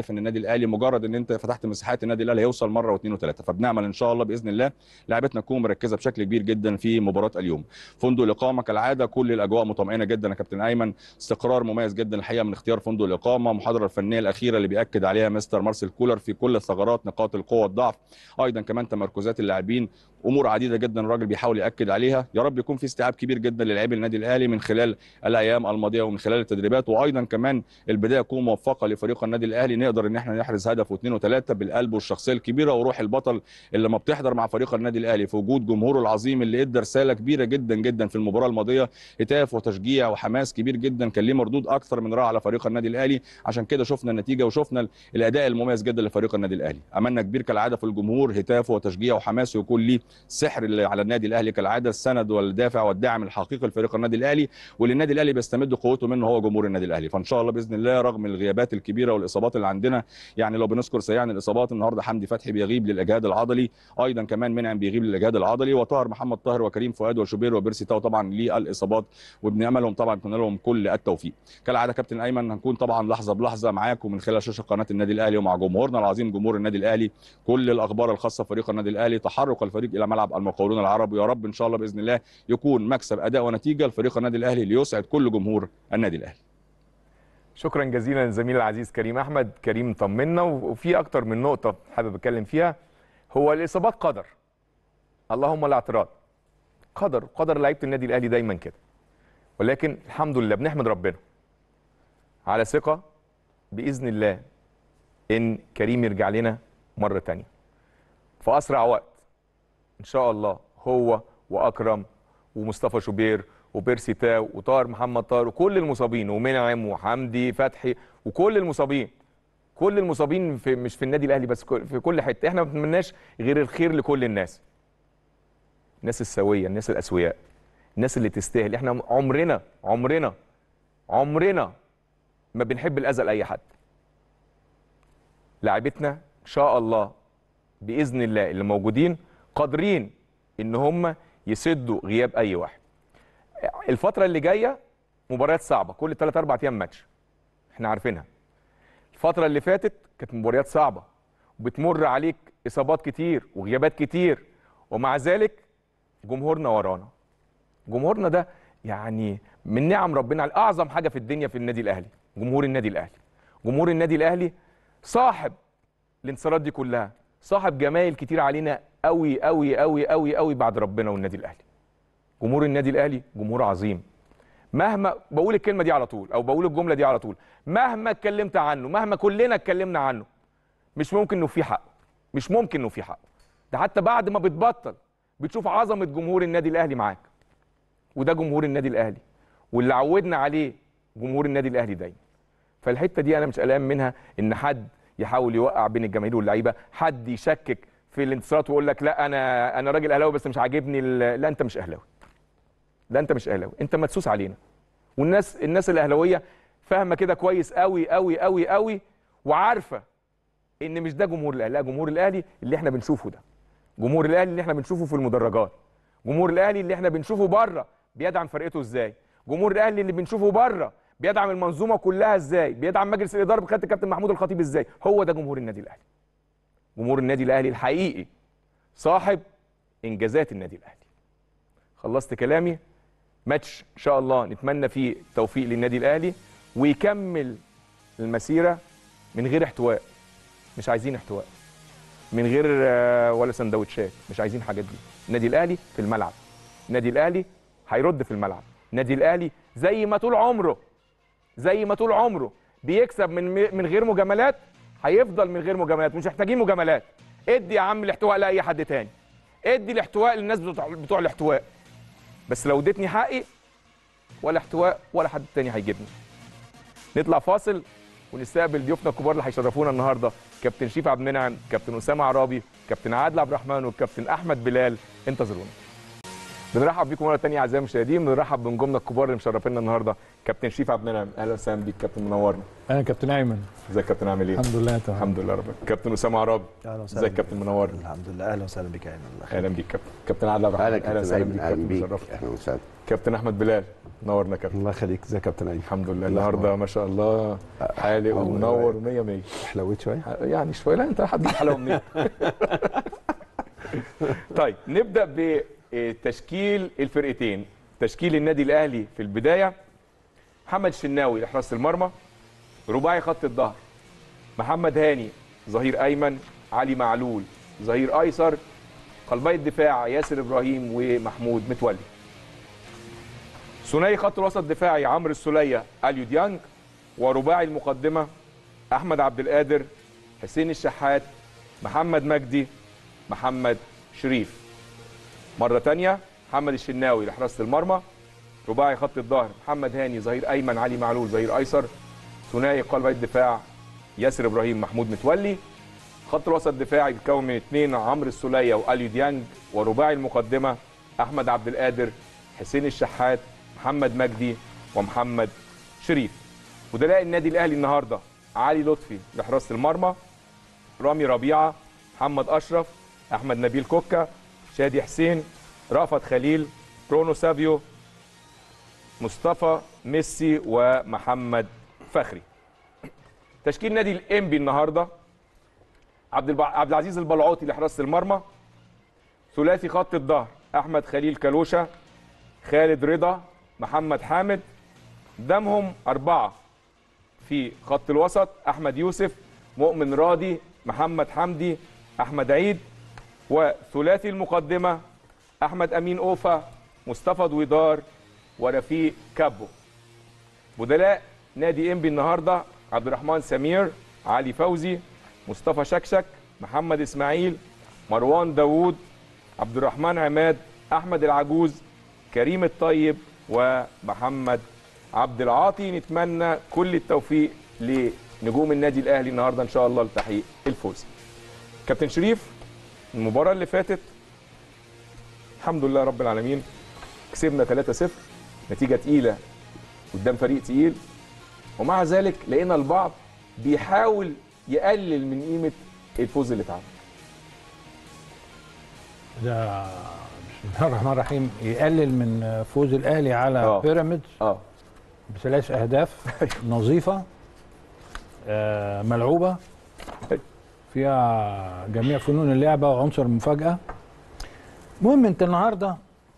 الاهلي مجرد ان انت فتحت مساحات النادي الاهلي هيوصل مره واثنين وثلاثه فبنعمل ان شاء الله باذن الله لاعبتنا تكون مركزه بشكل كبير جدا في مباراه اليوم فندق الاقامه كالعاده كل الاجواء مطمئنه جدا يا كابتن ايمن استقرار مميز جدا الحقيقه من اختيار فندق الاقامه المحاضره الفنيه الاخيره اللي بياكد عليها مستر مارسيل كولر في كل الثغرات نقاط القوه والضعف ايضا كمان تمركزات اللاعبين امور عديده جدا الراجل بيحاول ياكد عليها يا رب يكون في استيعاب كبير جدا للاعبي النادي الاهلي من خلال الايام الماضيه ومن خلال التدريبات وايضا كمان البدايه تكون موفقه لفريق النادي الاهلي نقدر ان احنا نحرز هدف واثنين وثلاثه بالقلب والشخصيه الكبيره وروح البطل اللي ما بتحضر مع فريق النادي الاهلي في وجود جمهوره العظيم اللي ادى رساله كبيره جدا جدا في المباراه الماضيه هتاف وتشجيع وحماس كبير جدا كان ليه مردود اكثر من رائع على فريق النادي الاهلي عشان كده شفنا النتيجه وشفنا الاداء المميز جدا لفريق النادي الاهلي املنا كبير كالعاده في الجمهور هتاف وتشجيع وحماس ويكون ليه سحر اللي على النادي الاهلي كالعاده السند والدافع والداعم الحقيقي لفريق النادي الاهلي واللي النادي الاهلي بيستمد قوته منه هو جمهور النادي الاهلي فان شاء الله باذن الله رغم الغيابات الكبيره والاصابات اللي عندنا يعني لو بنذكر سريعا الاصابات النهارده حمدي فتحي بيغيب للاجهاد العضلي ايضا كمان منعم بيغيب للاجهاد العضلي وطاهر محمد طاهر وكريم فؤاد وشوبير وبيرسي تاو طبعا للاصابات وبناملهم طبعا نتمنى لهم كل التوفيق كالعاده كابتن ايمن هنكون طبعا لحظه بلحظه معاكم من خلال شاشه قناه النادي الاهلي ومع جمهورنا العظيم جمهور النادي الاهلي كل الاخبار الخاصه بفريق النادي الاهلي تحرك الفريق الى ملعب المقاولون العرب ويا رب ان شاء الله باذن الله يكون مكسب اداء ونتيجه لفريق النادي الاهلي ليسعد كل جمهور النادي الاهلي شكرا جزيلا للزميل العزيز كريم احمد كريم طمنا وفي اكتر من نقطه حابب اتكلم فيها هو الاصابات قدر اللهم لا اعتراض قدر قدر لعيبه النادي الاهلي دايما كده ولكن الحمد لله بنحمد ربنا على ثقه باذن الله ان كريم يرجع لنا مره تانية في اسرع وقت ان شاء الله هو واكرم ومصطفى شوبير وبيرسي تاو وطاهر محمد طاهر وكل المصابين ومنعم وحمدي فتحي وكل المصابين كل المصابين في مش في النادي الاهلي بس في كل حته احنا ما بنتمناش غير الخير لكل الناس الناس السويه الناس الاسوياء الناس اللي تستاهل احنا عمرنا عمرنا عمرنا ما بنحب الاذى لاي حد لاعبتنا ان شاء الله باذن الله اللي موجودين قادرين ان هم يسدوا غياب اي واحد الفتره اللي جايه مباريات صعبه كل 3 4 ايام ماتش احنا عارفينها الفتره اللي فاتت كانت مباريات صعبه وبتمر عليك اصابات كتير وغيابات كتير ومع ذلك جمهورنا ورانا جمهورنا ده يعني من نعم ربنا على اعظم حاجه في الدنيا في النادي الاهلي جمهور النادي الاهلي جمهور النادي الاهلي صاحب الانتصارات دي كلها صاحب جمايل كتير علينا قوي قوي قوي قوي قوي بعد ربنا والنادي الاهلي جمهور النادي الاهلي جمهور عظيم مهما بقول الكلمه دي على طول او بقول الجمله دي على طول مهما اتكلمت عنه مهما كلنا اتكلمنا عنه مش ممكن انه في حق مش ممكن انه في حق ده حتى بعد ما بتبطل بتشوف عظمه جمهور النادي الاهلي معاك وده جمهور النادي الاهلي واللي عودنا عليه جمهور النادي الاهلي دايما فالحته دي انا مش قلقان منها ان حد يحاول يوقع بين الجماهير واللعيبه حد يشكك في الانتصارات ويقول لك لا انا انا راجل اهلاوي بس مش عاجبني لا انت مش اهلاوي لا انت مش اهلاوي انت مدسوس علينا والناس الناس الاهلاويه فاهمه كده كويس قوي قوي قوي قوي وعارفه ان مش ده جمهور الاهلي لا جمهور الاهلي اللي احنا بنشوفه ده جمهور الاهلي اللي احنا بنشوفه في المدرجات جمهور الاهلي اللي احنا بنشوفه بره بيدعم فرقته ازاي جمهور الاهلي اللي بنشوفه بره بيدعم المنظومه كلها ازاي بيدعم مجلس الاداره بقياده الكابتن محمود الخطيب ازاي هو ده جمهور النادي الاهلي جمهور النادي الاهلي الحقيقي صاحب انجازات النادي الاهلي خلصت كلامي ماتش ان شاء الله نتمنى فيه التوفيق للنادي الاهلي ويكمل المسيره من غير احتواء مش عايزين احتواء من غير ولا سندوتشات مش عايزين حاجات دي النادي الاهلي في الملعب النادي الاهلي هيرد في الملعب النادي الاهلي زي ما طول عمره زي ما طول عمره بيكسب من من غير مجاملات هيفضل من غير مجاملات مش محتاجين مجاملات ادي يا عم الاحتواء لاي حد تاني ادي الاحتواء للناس بتوع, بتوع الاحتواء بس لو اديتني حقي ولا احتواء ولا حد تاني هيجيبني نطلع فاصل ونستقبل ضيوفنا الكبار اللي هيشرفونا النهارده كابتن شريف عبد المنعم كابتن اسامه عرابي كابتن عادل عبد الرحمن والكابتن احمد بلال انتظرونا بنرحب بيكم مره ثانيه اعزائي المشاهدين بنرحب بنجومنا الكبار اللي مشرفينا النهارده كابتن شريف عبد المنعم اهلا وسهلا بيك كابتن منورنا انا كابتن ايمن ازيك يا كابتن عامل ايه الحمد لله تمام الحمد لله ربك كابتن اسامه عرابي اهلا وسهلا ازيك كابتن منورنا الحمد لله اهلا وسهلا بك يا ايمن الله يخليك. اهلا بيك كابتن كابتن عادل عبد اهلا الرحمن كابتن ايمن اهلا كابتن بيك مشرفنا. اهلا وسهلا كابتن احمد بلال نورنا كابتن الله يخليك ازيك يا كابتن ايمن الحمد لله الله النهارده يخليك. ما شاء الله حالق الله ومنور يبارك. ومية مية حلويت شويه يعني شويه لا انت حد حلاوه منين طيب نبدا بتشكيل الفرقتين تشكيل النادي الاهلي في البدايه محمد شناوي لحراسه المرمى رباعي خط الظهر محمد هاني ظهير ايمن علي معلول ظهير ايسر قلبي الدفاع ياسر ابراهيم ومحمود متولي ثنائي خط الوسط الدفاعي عمرو السوليه اليو ديانج ورباعي المقدمه احمد عبد القادر حسين الشحات محمد مجدي محمد شريف مره تانية محمد الشناوي لحراسه المرمى رباعي خط الظهر محمد هاني ظهير ايمن علي معلول ظهير ايسر ثنائي قلب الدفاع ياسر ابراهيم محمود متولي خط الوسط الدفاعي بيتكون من اثنين عمرو السوليه واليو ديانج ورباعي المقدمه احمد عبد القادر حسين الشحات محمد مجدي ومحمد شريف ودلاء النادي الاهلي النهارده علي لطفي لحراسه المرمى رامي ربيعه محمد اشرف احمد نبيل كوكا شادي حسين رأفت خليل برونو سافيو مصطفى ميسي ومحمد فخري تشكيل نادي الانبي النهارده عبد الب... عبد العزيز البلعوطي لحراسه المرمى ثلاثي خط الظهر احمد خليل كلوشه خالد رضا محمد حامد قدامهم اربعه في خط الوسط احمد يوسف مؤمن راضي محمد حمدي احمد عيد وثلاثي المقدمه احمد امين اوفا مصطفى دويدار ورفيق كابو بدلاء نادي انبي النهارده عبد الرحمن سمير علي فوزي مصطفى شكشك محمد اسماعيل مروان داوود عبد الرحمن عماد احمد العجوز كريم الطيب ومحمد عبد العاطي نتمنى كل التوفيق لنجوم النادي الاهلي النهارده ان شاء الله لتحقيق الفوز كابتن شريف المباراه اللي فاتت الحمد لله رب العالمين كسبنا 3-0 نتيجه تقيله قدام فريق تقيل ومع ذلك لقينا البعض بيحاول يقلل من قيمه الفوز اللي اتعمل ده بسم الله الرحمن الرحيم يقلل من فوز الاهلي على آه. بيراميدز اه بثلاث اهداف نظيفه آه، ملعوبه فيها جميع فنون اللعبه وعنصر المفاجاه المهم انت النهارده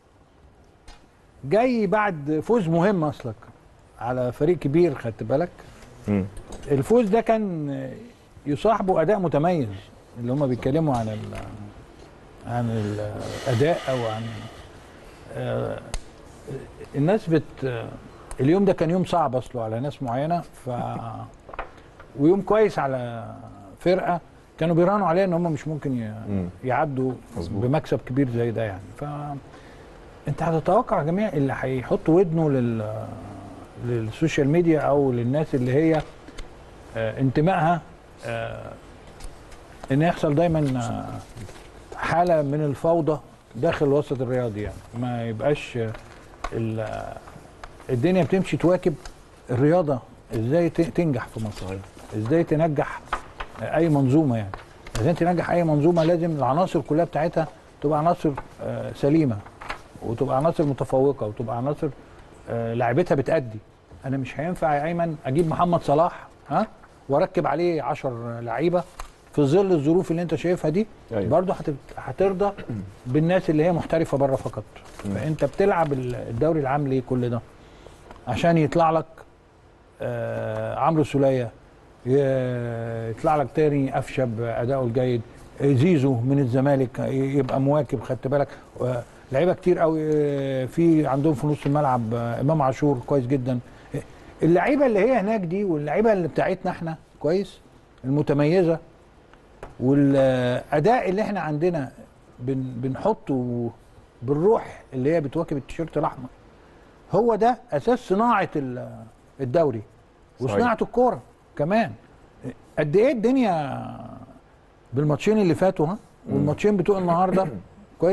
جاي بعد فوز مهم اصلك على فريق كبير خدت بالك مم. الفوز ده كان يصاحبه اداء متميز اللي هم بيتكلموا عن ال عن الاداء او عن آه، الناس بت اليوم ده كان يوم صعب اصله على ناس معينه ف ويوم كويس على فرقه كانوا بيرانوا عليها ان هم مش ممكن ي- مم. يعدوا مظبوط. بمكسب كبير زي ده يعني ف انت هتتوقع يا جميع اللي هيحطوا ودنه لل للسوشيال ميديا او للناس اللي هي آه، انتمائها آه، ان يحصل دايما آه، حاله من الفوضى داخل الوسط الرياضي يعني ما يبقاش آه، ال- آه، الدنيا بتمشي تواكب الرياضه ازاي ت- تنجح في مصر ازاي تنجح آه، اي منظومه يعني عشان تنجح اي منظومه لازم العناصر كلها بتاعتها تبقى عناصر آه، سليمه وتبقى عناصر متفوقه وتبقى عناصر آه، لعبتها بتأدي انا مش هينفع يا ايمن اجيب محمد صلاح ها واركب عليه 10 لعيبه في ظل الظروف اللي انت شايفها دي أيوة. برضه هت- هترضى بالناس اللي هي محترفه بره فقط فانت بتلعب ال- الدوري العام ليه كل ده عشان يطلع لك آه عمرو سوليه ي- يطلع لك تاني قفشه بادائه الجيد زيزو من الزمالك يبقى مواكب خدت بالك آه، لعيبه كتير قوي آه، في عندهم في نص الملعب آه، امام عاشور كويس جدا اللعيبه اللي هي هناك دي واللعيبه اللي بتاعتنا احنا كويس المتميزه والاداء اللي احنا عندنا بن بنحطه بالروح اللي هي بتواكب التيشيرت الاحمر هو ده اساس صناعه ال- الدوري صحيح. وصناعه الكوره كمان قد ايه الدنيا بالماتشين اللي فاتوا ها والماتشين بتوع النهارده كويس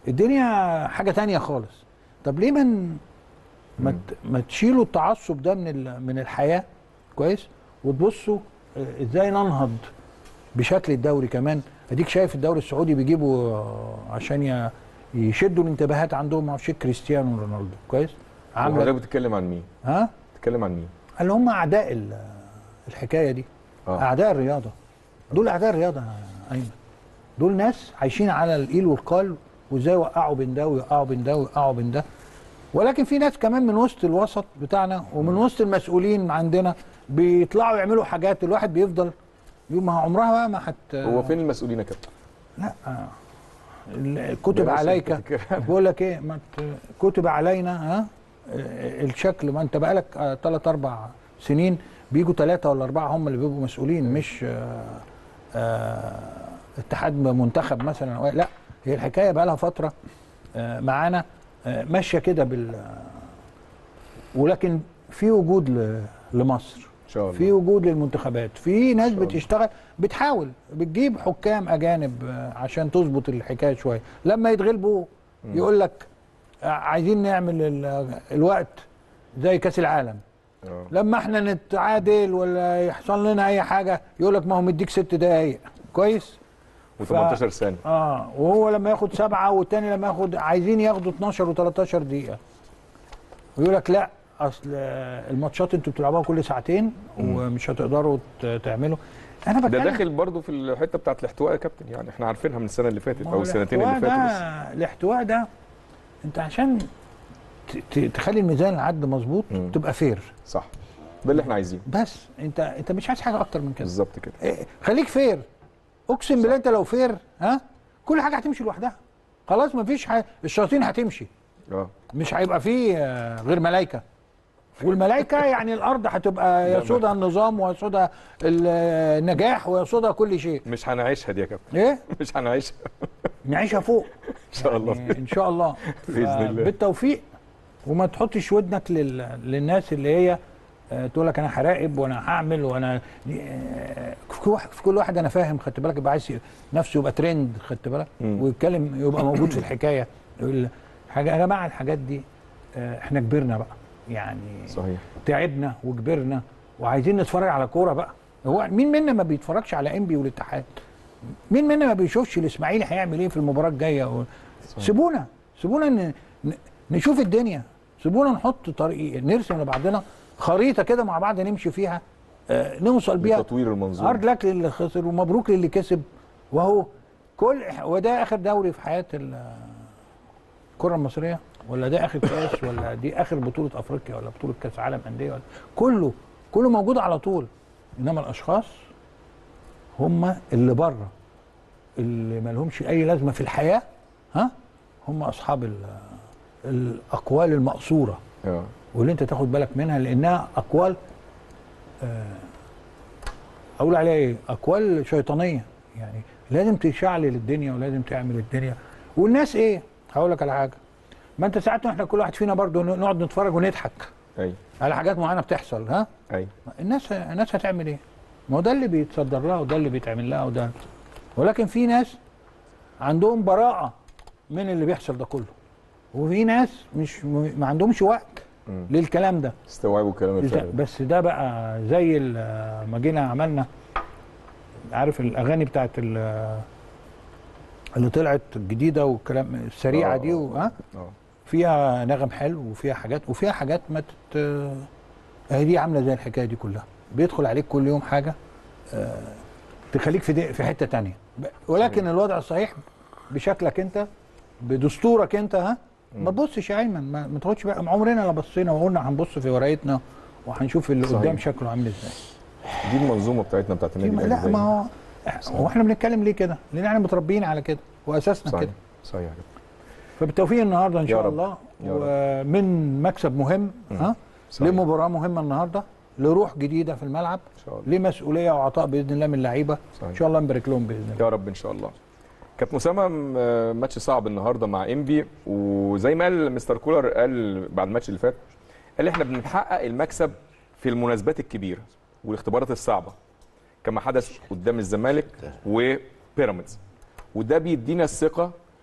الدنيا حاجه تانية خالص طب ليه من ما ت- ما تشيلوا التعصب ده من ال- من الحياه كويس وتبصوا آه، ازاي ننهض بشكل الدوري كمان اديك شايف الدوري السعودي بيجيبوا آه، عشان ي- يشدوا الانتباهات عندهم ما اعرفش كريستيانو رونالدو كويس حضرتك عامل بتتكلم عن مين؟ ها بتتكلم عن مين؟ اللي هم اعداء ال- الحكايه دي آه. اعداء الرياضه دول اعداء الرياضه يا ايمن دول ناس عايشين على القيل والقال وازاي يوقعوا بين ده ويوقعوا بين ده ويوقعوا بين ده ولكن في ناس كمان من وسط الوسط بتاعنا ومن وسط المسؤولين عندنا بيطلعوا يعملوا حاجات الواحد بيفضل يقول ما عمرها بقى ما حت هو فين المسؤولين يا كابتن؟ لا آه. ال- كتب بلاش عليك أنت تتكلم. بقول لك ايه ما ت- كتب علينا ها آه، الشكل ما انت بقالك ثلاث اربع سنين بيجوا ثلاثه ولا اربعه هم اللي بيبقوا مسؤولين مش آه، آه، اتحاد منتخب مثلا أو- لا هي الحكايه بقى لها فتره آه، معانا آه، ماشيه كده بال ولكن في وجود ل- لمصر ان شاء الله في وجود للمنتخبات في ناس الله. بتشتغل بتحاول بتجيب حكام اجانب آه، عشان تظبط الحكايه شويه لما يتغلبوا يقول لك آه، عايزين نعمل ال- الوقت زي كاس العالم آه. لما احنا نتعادل ولا يحصل لنا اي حاجه يقول لك ما هو مديك ست دقايق كويس و18 ثانيه اه وهو لما ياخد سبعه والتاني لما ياخد عايزين ياخدوا 12 و13 دقيقه ويقول لك لا اصل آه، الماتشات انتوا بتلعبوها كل ساعتين ومش هتقدروا ت- تعملوا انا ده بتكلم داخل برضه في الحته بتاعت الاحتواء يا كابتن يعني احنا عارفينها من السنه اللي فاتت ما او هو السنتين الاحتواء اللي فاتوا بس ده الاحتواء ده انت عشان ت- ت- تخلي الميزان العد مظبوط مم. تبقى فير صح ده اللي احنا عايزينه بس انت انت مش عايز حاجه اكتر من كده بالظبط كده إيه، خليك فير اقسم بالله انت لو فير ها كل حاجه هتمشي لوحدها خلاص مفيش حاجه الشياطين هتمشي اه مش هيبقى فيه آه، غير ملائكه والملائكه يعني الارض هتبقى لا، يسودها النظام ويسودها ال- النجاح ويسودها كل شيء مش هنعيشها دي يا كابتن ايه مش هنعيشها نعيشها فوق ان شاء الله يعني ان شاء الله بإذن الله. بالتوفيق وما تحطش ودنك لل... للناس اللي هي آه، تقول لك انا هراقب وانا هعمل وانا آه، في كل واحد في كل واحد انا فاهم خدت بالك يبقى عايز ي- نفسه يبقى ترند خدت بالك مم. ويتكلم يبقى موجود في الحكايه يقول حاجه يا جماعه الحاجات دي آه، احنا كبرنا بقى يعني صحيح تعبنا وكبرنا وعايزين نتفرج على كوره بقى هو مين منا ما بيتفرجش على انبي والاتحاد مين منا ما بيشوفش الاسماعيلي هيعمل ايه في المباراه الجايه و... سيبونا سيبونا ن... ن- نشوف الدنيا سيبونا نحط طريق نرسم لبعضنا خريطه كده مع بعض نمشي فيها آه نوصل بيها لتطوير المنظومه هارد لك للي خسر ومبروك للي كسب وهو كل وده اخر دوري في حياه ال- الكره المصريه ولا ده اخر كاس ولا دي اخر بطوله افريقيا ولا بطوله كاس عالم انديه ولا كله كله موجود على طول انما الاشخاص هم اللي بره اللي ما لهمش اي لازمه في الحياه ها هم اصحاب ال- الاقوال المقصوره اه واللي انت تاخد بالك منها لانها اقوال آه، اقول عليها ايه اقوال شيطانيه يعني لازم تشعلل الدنيا ولازم تعمل الدنيا والناس ايه هقول لك على حاجه ما انت ساعات احنا كل واحد فينا برضه نقعد نتفرج ونضحك اي على حاجات معينه بتحصل ها اي الناس الناس هتعمل ايه ما هو ده اللي بيتصدر لها وده اللي بيتعمل لها وده ولكن في ناس عندهم براءه من اللي بيحصل ده كله وفي ناس مش م- ما عندهمش وقت مم. للكلام ده استوعبوا الكلام الفارغ ده. بس ده بقى زي ال- ما جينا عملنا عارف الاغاني بتاعت ال- اللي طلعت الجديده والكلام السريعه آه، دي و- ها اه فيها نغم حلو وفيها حاجات وفيها حاجات ما تت هي دي عامله زي الحكايه دي كلها بيدخل عليك كل يوم حاجه آه، تخليك في دي في حته تانية ب- ولكن الوضع الصحيح بشكلك انت بدستورك انت ها ما تبصش يا ايمن ما, ما تاخدش بقى عمرنا لا بصينا وقلنا هنبص في ورقتنا وهنشوف اللي صحيح. قدام شكله عامل ازاي دي المنظومه بتاعتنا بتاعت النادي لا الاهلي ما هو هو احنا بنتكلم ليه كده؟ لان احنا متربيين على كده واساسنا صحيح كده صحيح كده. فبالتوفيق النهارده ان يا شاء رب. الله يا رب. ومن مكسب مهم ها صحيح. لمباراه مهمه النهارده لروح جديده في الملعب ان شاء الله لمسؤوليه وعطاء باذن الله من اللعيبه صحيح. ان شاء الله نبارك لهم باذن الله يا رب ان شاء الله كابتن اسامه م- ماتش صعب النهارده مع انبي وزي ما قال مستر كولر قال بعد الماتش اللي فات قال احنا بنحقق المكسب في المناسبات الكبيره والاختبارات الصعبه كما حدث قدام الزمالك وبيراميدز وده بيدينا الثقه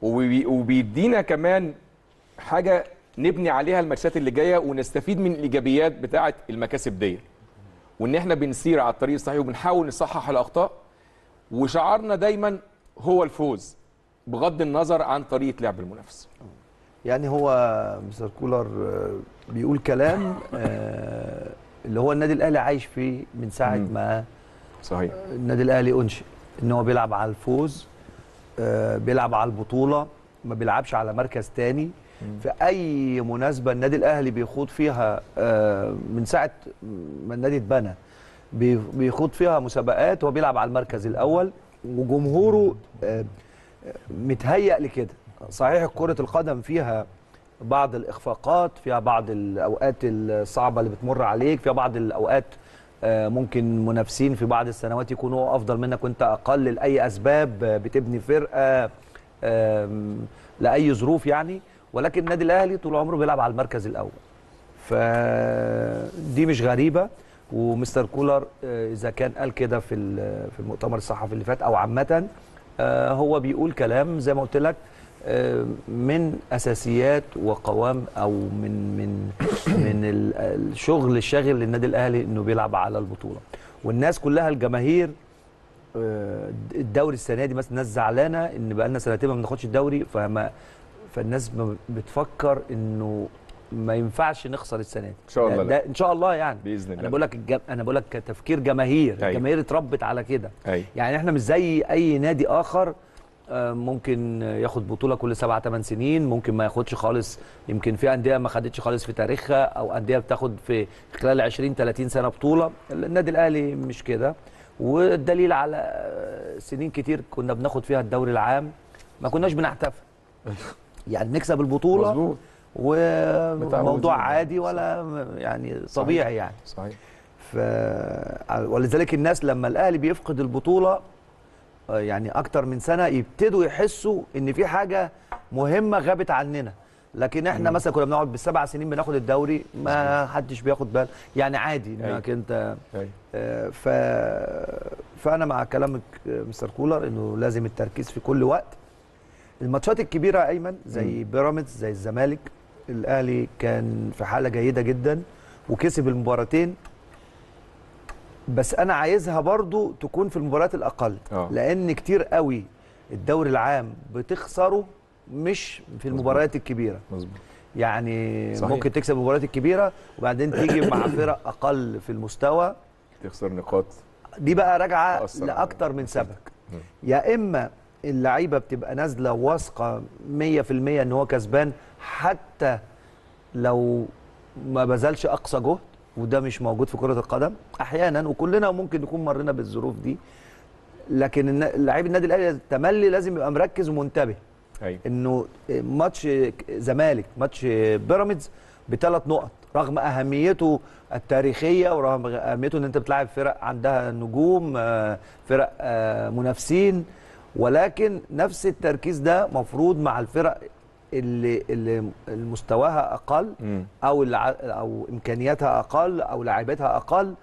وبي- وبيدينا كمان حاجه نبني عليها الماتشات اللي جايه ونستفيد من الايجابيات بتاعه المكاسب دي وان احنا بنسير على الطريق الصحيح وبنحاول نصحح الاخطاء وشعارنا دايما هو الفوز بغض النظر عن طريقه لعب المنافس يعني هو مستر كولر آه، بيقول كلام آه، اللي هو النادي الاهلي عايش فيه من ساعه مم. ما صحيح النادي الاهلي انشئ ان هو بيلعب على الفوز آه، بيلعب على البطوله ما بيلعبش على مركز تاني في اي مناسبه النادي الاهلي بيخوض فيها آه، من ساعه ما النادي اتبنى بي- بيخوض فيها مسابقات هو بيلعب على المركز الاول وجمهوره آه، متهيأ لكده صحيح كرة القدم فيها بعض الإخفاقات فيها بعض الأوقات الصعبة اللي بتمر عليك فيها بعض الأوقات آه، ممكن منافسين في بعض السنوات يكونوا أفضل منك وأنت أقل لأي أسباب آه، بتبني فرقة آم، لأي ظروف يعني ولكن النادي الأهلي طول عمره بيلعب على المركز الأول فدي مش غريبة ومستر كولر آه، إذا كان قال كده في ال- في المؤتمر الصحفي اللي فات أو عامة آه، هو بيقول كلام زي ما قلت لك آه، من اساسيات وقوام او من من من ال- الشغل الشاغل للنادي الاهلي انه بيلعب على البطوله والناس كلها الجماهير آه، الدوري السنه دي مثلا الناس زعلانه ان بقى لنا سنتين ما بناخدش الدوري فما فالناس ما بتفكر انه ما ينفعش نخسر السنه دي إن شاء الله ده, لا. ده ان شاء الله يعني باذن الله انا بقول لك الج- انا بقول لك كتفكير جماهير أيوة. الجماهير اتربت على كده ايوه يعني احنا مش زي اي نادي اخر آه، ممكن ياخد بطوله كل سبعة ثمان سنين ممكن ما ياخدش خالص يمكن في انديه ما خدتش خالص في تاريخها او انديه بتاخد في خلال 20 30 سنه بطوله النادي الاهلي مش كده والدليل على آه، سنين كتير كنا بناخد فيها الدوري العام ما كناش بنحتفل يعني نكسب البطوله مظبوط وموضوع متعودين. عادي ولا يعني طبيعي يعني صحيح ف ولذلك الناس لما الاهلي بيفقد البطوله آه، يعني اكتر من سنه يبتدوا يحسوا ان في حاجه مهمه غابت عننا لكن احنا مثلا كنا بنقعد بالسبع سنين بناخد الدوري ما حدش بياخد بال يعني عادي انك انت ايوه آه، ف فانا مع كلامك آه، مستر كولر انه لازم التركيز في كل وقت الماتشات الكبيره يا ايمن زي بيراميدز زي الزمالك الاهلي كان في حاله جيده جدا وكسب المباراتين بس انا عايزها برضو تكون في المباريات الاقل آه. لان كتير قوي الدوري العام بتخسره مش في المباريات الكبيره مظبوط يعني صحيح. صحيح. ممكن تكسب المباريات الكبيره وبعدين تيجي مع فرق اقل في المستوى تخسر نقاط دي بقى راجعه تأثر لاكتر من سبب مم. يا اما اللعيبه بتبقى نازله واثقه 100% ان هو كسبان حتى لو ما بذلش اقصى جهد وده مش موجود في كره القدم احيانا وكلنا ممكن نكون مرينا بالظروف دي لكن الن- لعيب النادي الاهلي التملي لازم يبقى مركز ومنتبه ايوه انه ماتش زمالك ماتش بيراميدز بثلاث نقط رغم اهميته التاريخيه ورغم اهميته ان انت بتلاعب فرق عندها نجوم آه، فرق آه، منافسين ولكن نفس التركيز ده مفروض مع الفرق اللي اللي مستواها اقل مم. او اللي ع- او امكانياتها اقل او لاعباتها اقل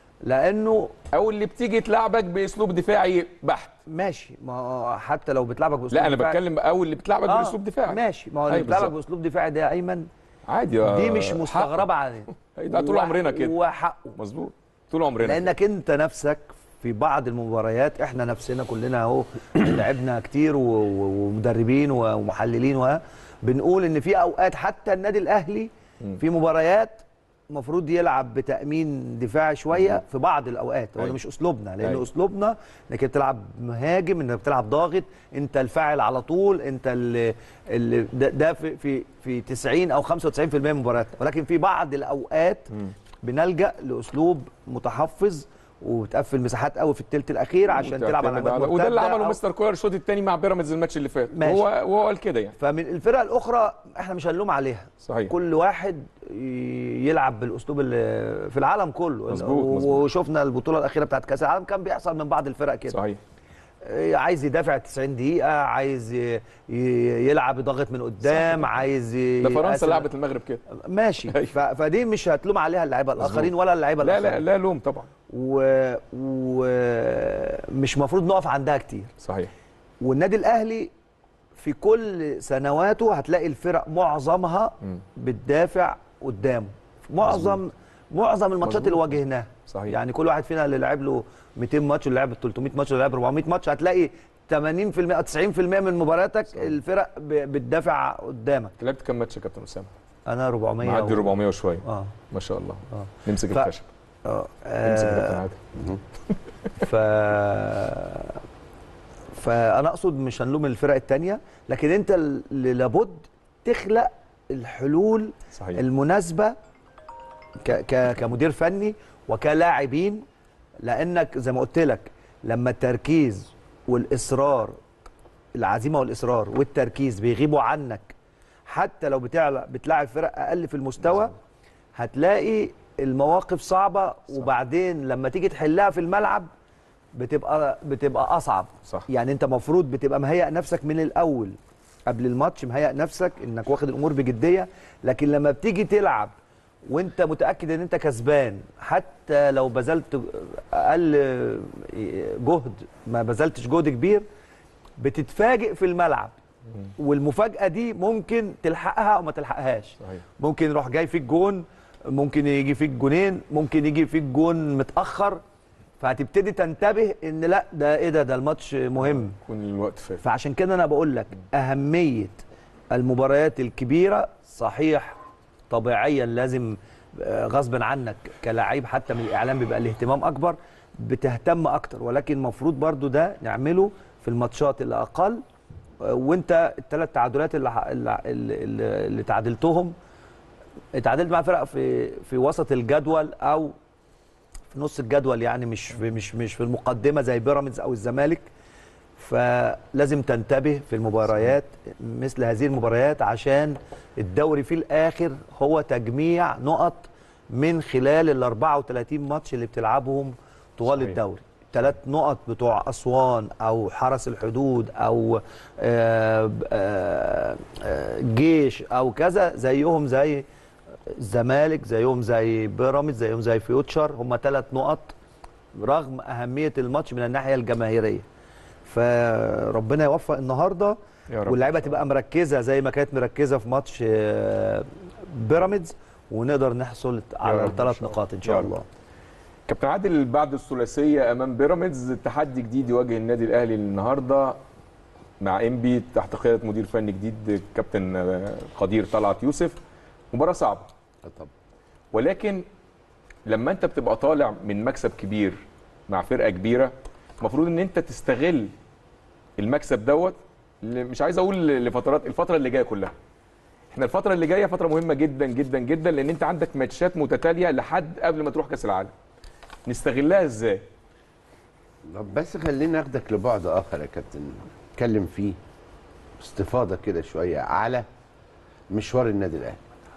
لانه او اللي بتيجي تلعبك باسلوب دفاعي بحت ماشي ما هو حتى لو بتلعبك باسلوب لا انا دفاعي- بتكلم او اللي بتلعبك آه، باسلوب دفاعي ماشي ما هو اللي أيوة بتلعبك بالظبط. باسلوب دفاعي ده يا ايمن عادي آه، دي مش حقه. مستغربه عليه ده طول وح- عمرنا كده وحقه مظبوط طول عمرنا لانك انت نفسك في بعض المباريات احنا نفسنا كلنا اهو لعبنا كتير و- و- ومدربين و- ومحللين و بنقول ان في اوقات حتى النادي الاهلي مم. في مباريات المفروض يلعب بتامين دفاعي شويه في بعض الاوقات هو ده أيوة. مش اسلوبنا لان أيوة. اسلوبنا انك بتلعب مهاجم انك بتلعب ضاغط انت الفاعل على طول انت اللي, اللي ده, ده في في في 90 او 95% من مبارياتنا ولكن في بعض الاوقات مم. بنلجا لاسلوب متحفظ وبتقفل مساحات قوي في الثلث الاخير عشان تلعب على وتعتمد هجمات وده اللي مرتدة عمله أو- مستر كولر الشوط الثاني مع بيراميدز الماتش اللي فات ماشي. هو هو قال كده يعني فمن الفرق الاخرى احنا مش هنلوم عليها صحيح كل واحد ي- يلعب بالاسلوب اللي في العالم كله مظبوط، و- مظبوط. وشفنا البطوله الاخيره بتاعت كاس العالم كان بيحصل من بعض الفرق كده صحيح إيه، عايز يدافع 90 دقيقه عايز ي- ي- يلعب ضاغط من قدام عايز ي- ده فرنسا يقاسم- لعبت المغرب كده ماشي أيوة. ف- فدي مش هتلوم عليها اللعيبه الاخرين ولا اللعيبه لا الاخرين لا لا لوم طبعا ومش مفروض نقف عندها كتير صحيح والنادي الاهلي في كل سنواته هتلاقي الفرق معظمها مم. بتدافع قدامه معظم معظم الماتشات اللي مظبوط. واجهناها صحيح. يعني كل واحد فينا اللي لعب له 200 ماتش واللي لعب 300 ماتش واللي لعب 400 ماتش هتلاقي 80% أو 90% من مبارياتك صحيح. الفرق ب- بتدافع قدامك لعبت كام ماتش يا كابتن اسامه؟ انا 400 معدي و- 400 وشويه اه ما شاء الله اه نمسك ف- الخشب اه نمسك يا كابتن آه، عادل ف فانا اقصد مش هنلوم الفرق التانية لكن انت اللي لابد تخلق الحلول صحيح المناسبه ك ك كمدير فني وكلاعبين لانك زي ما قلت لك لما التركيز والاصرار العزيمه والاصرار والتركيز بيغيبوا عنك حتى لو بتعلى بتلاعب فرق اقل في المستوى هتلاقي المواقف صعبه وبعدين لما تيجي تحلها في الملعب بتبقى بتبقى اصعب صح يعني انت المفروض بتبقى مهيئ نفسك من الاول قبل الماتش مهيئ نفسك انك واخد الامور بجديه لكن لما بتيجي تلعب وانت متاكد ان انت كسبان حتى لو بذلت اقل جهد ما بذلتش جهد كبير بتتفاجئ في الملعب والمفاجاه دي ممكن تلحقها او ما تلحقهاش صحيح ممكن يروح جاي فيك جون ممكن يجي فيك جونين ممكن يجي فيك جون متاخر فهتبتدي تنتبه ان لا ده ايه ده ده الماتش مهم يكون الوقت فات فعشان كده انا بقول لك اهميه المباريات الكبيره صحيح طبيعيا لازم آه، غصب عنك كلاعب حتى من الاعلام بيبقى الاهتمام اكبر بتهتم اكتر ولكن المفروض برضو ده نعمله في الماتشات اللي اقل آه، وانت الثلاث تعادلات اللي, ح- اللي, اللي, اللي تعادلتهم اتعادلت مع فرق في في وسط الجدول او في نص الجدول يعني مش في مش مش في المقدمه زي بيراميدز او الزمالك فلازم تنتبه في المباريات مثل هذه المباريات عشان الدوري في الاخر هو تجميع نقط من خلال ال 34 ماتش اللي بتلعبهم طوال صحيح. الدوري ثلاث نقط بتوع اسوان او حرس الحدود او آه، آه، آه، جيش او كذا زيهم زي الزمالك زيهم زي بيراميدز زيهم زي فيوتشر هم ثلاث نقط رغم اهميه الماتش من الناحيه الجماهيريه فربنا يوفق النهارده يا رب واللعيبه تبقى مركزه زي ما كانت مركزه في ماتش آه، بيراميدز ونقدر نحصل على رب إن الثلاث شاء الله. نقاط ان يا شاء رب. الله كابتن عادل بعد الثلاثيه امام بيراميدز تحدي جديد يواجه النادي الاهلي النهارده مع انبي تحت قياده مدير فني جديد كابتن آه، قدير طلعت يوسف مباراه صعبه طب ولكن لما انت بتبقى طالع من مكسب كبير مع فرقه كبيره المفروض ان انت تستغل المكسب دوت ل- مش عايز اقول لفترات الفتره اللي جايه كلها احنا الفتره اللي جايه فتره مهمه جدا جدا جدا لان انت عندك ماتشات متتاليه لحد قبل ما تروح كاس العالم نستغلها ازاي طب بس خلينا ناخدك لبعد اخر يا كابتن نتكلم فيه باستفاضه كده شويه على مشوار النادي الاهلي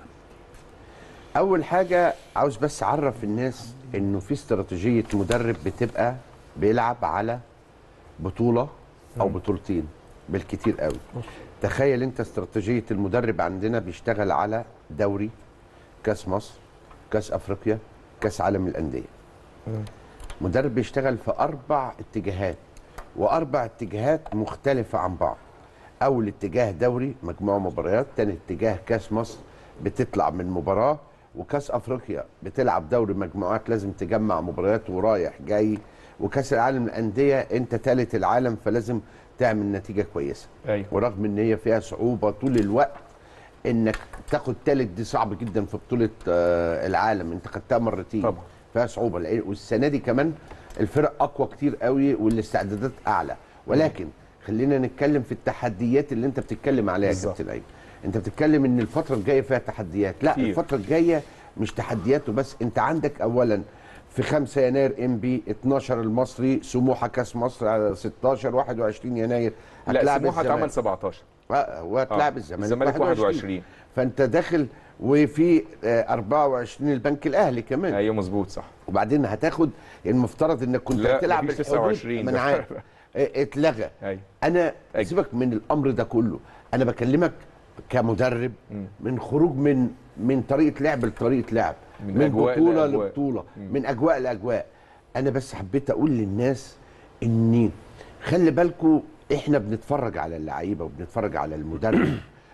اول حاجه عاوز بس اعرف الناس انه في استراتيجيه مدرب بتبقى بيلعب على بطوله او بطولتين بالكتير قوي تخيل انت استراتيجيه المدرب عندنا بيشتغل على دوري كاس مصر كاس افريقيا كاس عالم الانديه مدرب بيشتغل في اربع اتجاهات واربع اتجاهات مختلفه عن بعض اول اتجاه دوري مجموعه مباريات تاني اتجاه كاس مصر بتطلع من مباراه وكاس افريقيا بتلعب دوري مجموعات لازم تجمع مباريات ورايح جاي وكاس العالم للانديه انت ثالث العالم فلازم تعمل نتيجه كويسه ايوه ورغم ان هي فيها صعوبه طول الوقت انك تاخد ثالث دي صعب جدا في بطوله آه، العالم انت خدتها مرتين طبعا. فيها صعوبه لأن- والسنه دي كمان الفرق اقوى كتير قوي والاستعدادات اعلى ولكن خلينا نتكلم في التحديات اللي انت بتتكلم عليها يا بالظبط. كابتن ايمن انت بتتكلم ان الفتره الجايه فيها تحديات لا كتير. الفتره الجايه مش تحديات وبس انت عندك اولا في 5 يناير ام بي 12 المصري سموحه كاس مصر على 16 21 يناير لا هتلاعب سموحه الزمالك. اتعمل 17 آه، وهتلاعب آه، الزمالك الزمالك 21 فانت داخل وفي آه، 24 البنك الاهلي كمان ايوه مظبوط صح وبعدين هتاخد المفترض انك كنت لا هتلعب مفيش الحدود 29 ما انا عارف آه، اتلغى ايوه انا أيوة. سيبك من الامر ده كله انا بكلمك كمدرب مم. من خروج من من طريقه لعب لطريقه لعب من من, أجواء بطوله لأجواء. لبطوله مم. من اجواء لاجواء انا بس حبيت اقول للناس اني خلي بالكم احنا بنتفرج على اللعيبه وبنتفرج على المدرب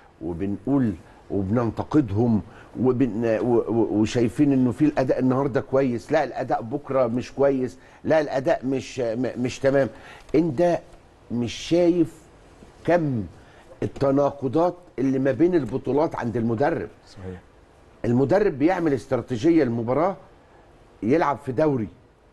وبنقول وبننتقدهم وبن و- و- وشايفين انه في الاداء النهارده كويس لا الاداء بكره مش كويس لا الاداء مش م- مش تمام انت مش شايف كم التناقضات اللي ما بين البطولات عند المدرب صحيح المدرب بيعمل استراتيجيه المباراه يلعب في دوري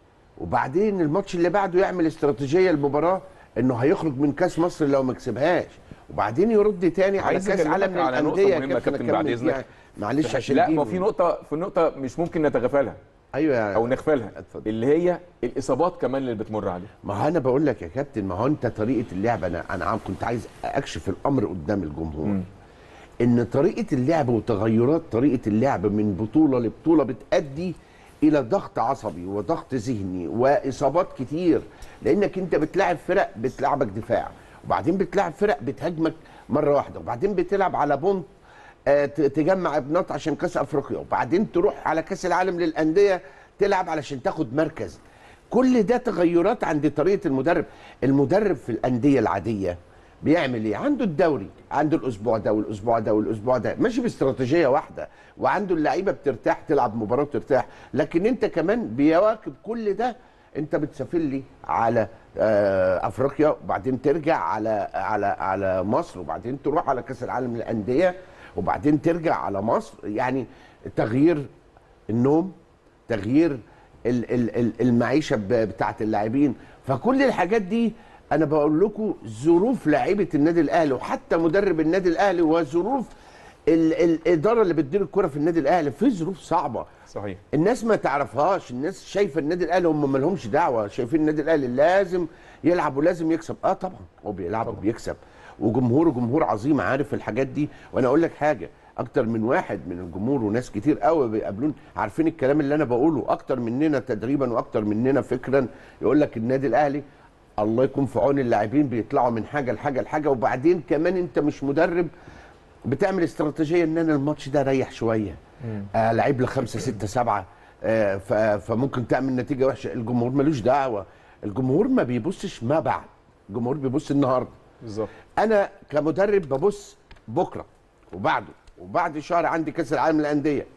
وبعدين الماتش اللي بعده يعمل استراتيجيه المباراه انه هيخرج من كاس مصر لو ما كسبهاش وبعدين يرد تاني على عايز كاس أكلمك عالم على نقطة للانديه مهمة يا كابتن أكمل بعد دي. إذنك. معلش عشان لا دي ما في نقطه في نقطه مش ممكن نتغافلها ايوه يا- او نغفلها اتفضل. اللي هي الاصابات كمان اللي بتمر عليها ما هو انا بقول لك يا كابتن ما هو انت طريقه اللعب انا انا عم كنت عايز اكشف الامر قدام الجمهور مم. ان طريقه اللعب وتغيرات طريقه اللعب من بطوله لبطوله بتؤدي الى ضغط عصبي وضغط ذهني واصابات كتير لانك انت بتلاعب فرق بتلعبك دفاع وبعدين بتلاعب فرق بتهاجمك مره واحده وبعدين بتلعب على بونت آه، ت- تجمع ابنات عشان كاس افريقيا وبعدين تروح على كاس العالم للانديه تلعب علشان تاخد مركز كل ده تغيرات عند طريقه المدرب المدرب في الانديه العاديه بيعمل ايه عنده الدوري عنده الاسبوع ده والاسبوع ده والاسبوع ده ماشي باستراتيجيه واحده وعنده اللعيبه بترتاح تلعب مباراه وترتاح لكن انت كمان بيواكب كل ده انت بتسافر لي على آه، افريقيا وبعدين ترجع على على على مصر وبعدين تروح على كاس العالم للانديه وبعدين ترجع على مصر يعني تغيير النوم تغيير ال- ال- ال- المعيشه ب- بتاعه اللاعبين فكل الحاجات دي انا بقول لكم ظروف لاعيبه النادي الاهلي وحتى مدرب النادي الاهلي وظروف ال- الاداره اللي بتدير الكره في النادي الاهلي في ظروف صعبه صحيح الناس ما تعرفهاش الناس شايفه النادي الاهلي هم ما لهمش دعوه شايفين النادي الاهلي لازم يلعب ولازم يكسب اه طبعا هو بيلعب وبيكسب وجمهوره جمهور عظيم عارف الحاجات دي وانا اقول لك حاجه اكتر من واحد من الجمهور وناس كتير قوي بيقابلون عارفين الكلام اللي انا بقوله اكتر مننا تدريبا واكتر مننا فكرا يقول لك النادي الاهلي الله يكون في عون اللاعبين بيطلعوا من حاجه لحاجه لحاجه وبعدين كمان انت مش مدرب بتعمل استراتيجيه ان انا الماتش ده ريح شويه آه لعيب لخمسه سته سبعه آه ف- فممكن تعمل نتيجه وحشه الجمهور ملوش دعوه الجمهور ما بيبصش ما بعد الجمهور بيبص النهارده بالظبط انا كمدرب ببص بكره وبعده وبعد شهر عندي كاس العالم للانديه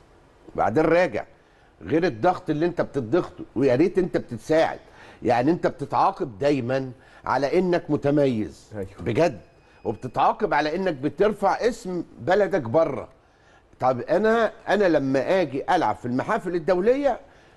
بعدين راجع غير الضغط اللي انت بتضغطه ويا ريت انت بتتساعد يعني انت بتتعاقب دايما على انك متميز أيوه. بجد وبتتعاقب على انك بترفع اسم بلدك بره طب انا انا لما اجي العب في المحافل الدوليه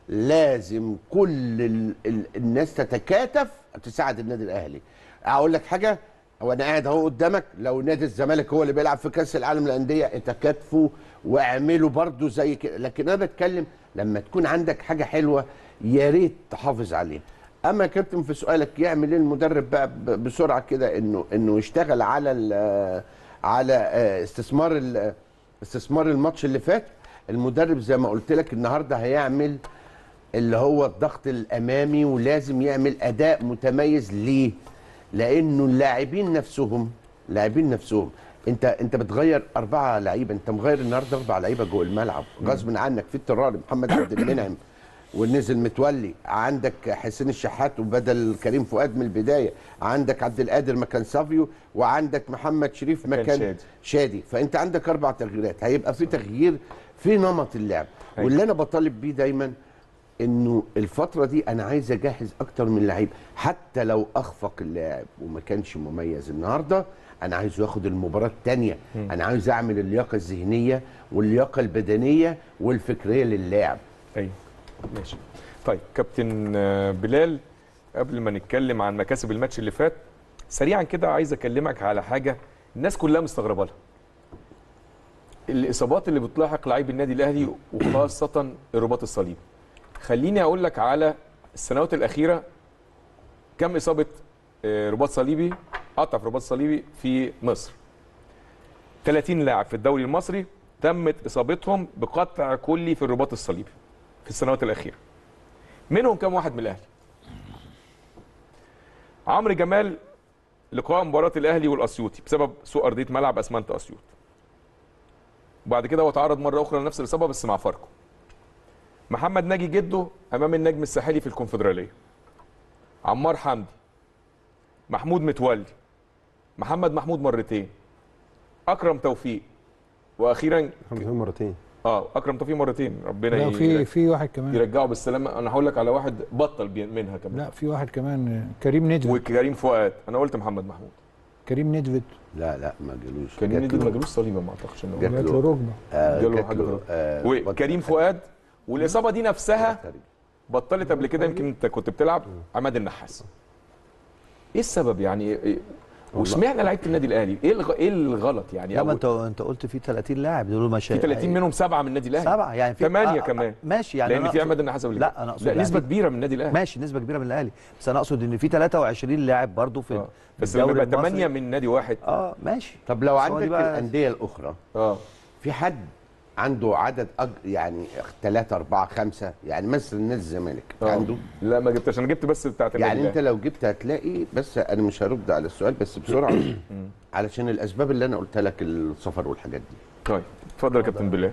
لازم كل ال ال الناس تتكاتف تساعد النادي الاهلي اقول لك حاجه وانا قاعد اهو قدامك لو نادي الزمالك هو اللي بيلعب في كاس العالم للانديه تكاتفوا واعملوا برضو زي كده لكن انا بتكلم لما تكون عندك حاجه حلوه يا ريت تحافظ عليها اما يا كابتن في سؤالك يعمل ايه المدرب بقى ب- بسرعه كده انه انه يشتغل على ال- على آه، استثمار ال- استثمار الماتش اللي فات المدرب زي ما قلت لك النهارده هيعمل اللي هو الضغط الامامي ولازم يعمل اداء متميز ليه لانه اللاعبين نفسهم لاعبين نفسهم انت انت بتغير اربعه لعيبه انت مغير النهارده اربع لعيبه جوه الملعب غصب عنك في اضطرار محمد عبد المنعم ونزل متولي عندك حسين الشحات وبدل كريم فؤاد من البدايه عندك عبد القادر مكان سافيو وعندك محمد شريف مكان مكان شادي. شادي فانت عندك اربع تغييرات هيبقى في تغيير في نمط اللعب أيوة. واللي انا بطالب بيه دايما انه الفتره دي انا عايز اجهز اكتر من لعيب حتى لو اخفق اللاعب وما كانش مميز النهارده انا عايزه ياخد المباراه الثانيه انا عايز اعمل اللياقه الذهنيه واللياقه البدنيه والفكريه للاعب ايوه ماشي طيب كابتن آه، بلال قبل ما نتكلم عن مكاسب الماتش اللي فات سريعا كده عايز اكلمك على حاجه الناس كلها مستغربه لها الاصابات اللي بتلاحق لعيب النادي الاهلي وخاصه الرباط الصليبي خليني اقول لك على السنوات الاخيره كم اصابه آه، رباط صليبي قطع في رباط صليبي في مصر 30 لاعب في الدوري المصري تمت اصابتهم بقطع كلي في الرباط الصليبي في السنوات الاخيره منهم كم واحد من الاهلي عمرو جمال لقاء مباراه الاهلي والاسيوطي بسبب سوء ارضيه ملعب اسمنت اسيوط وبعد كده هو تعرض مره اخرى لنفس الاصابه بس مع فاركو محمد ناجي جده امام النجم الساحلي في الكونفدراليه عمار حمدي محمود متولي محمد محمود مرتين اكرم توفيق واخيرا خمسين مرتين اه اكرم توفيق مرتين ربنا لا ي- في في واحد كمان يرجعه بالسلامه انا هقول لك على واحد بطل بي- منها كمان لا في واحد كمان كريم ندفد وكريم فؤاد انا قلت محمد محمود كريم ندفد لا لا ما جالوش كريم جات ندى له- ما جالوش صليبه ما اعتقدش انه جات جات له- له ركبه آه، جاله جات حاجة له، غلط. آه، وكريم فؤاد والاصابه دي نفسها بطلت قبل كده يمكن انت كنت بتلعب عماد النحاس ايه السبب يعني إيه- واشمعنى لعيبه النادي الاهلي ايه الغ... ايه الغلط يعني لا ما أول- انت انت قلت في 30 لاعب دول مش في 30 منهم سبعه من النادي الاهلي سبعه يعني في ثمانية آه، آه، كمان. ماشي يعني لان أنا في أقصد- عماد النحاس قبل لا كده. انا اقصد لا يعني نسبه في- كبيره من النادي الاهلي ماشي نسبه كبيره من الاهلي بس انا اقصد ان في 23 لاعب برضو في آه. بس لما الدوري يبقى المصري. 8 من نادي واحد اه ماشي طب لو بس هو عندك دي بقى- الانديه الاخرى اه في حد عنده عدد أج... يعني ثلاثة أربعة خمسة يعني مثلا نادي الزمالك آه. عنده لا ما جبتش انا جبت بس بتاعت النادي يعني انت الأهلي. لو جبت هتلاقي بس انا مش هرد على السؤال بس بسرعه علشان الاسباب اللي انا قلت لك السفر والحاجات دي طيب اتفضل يا كابتن بلال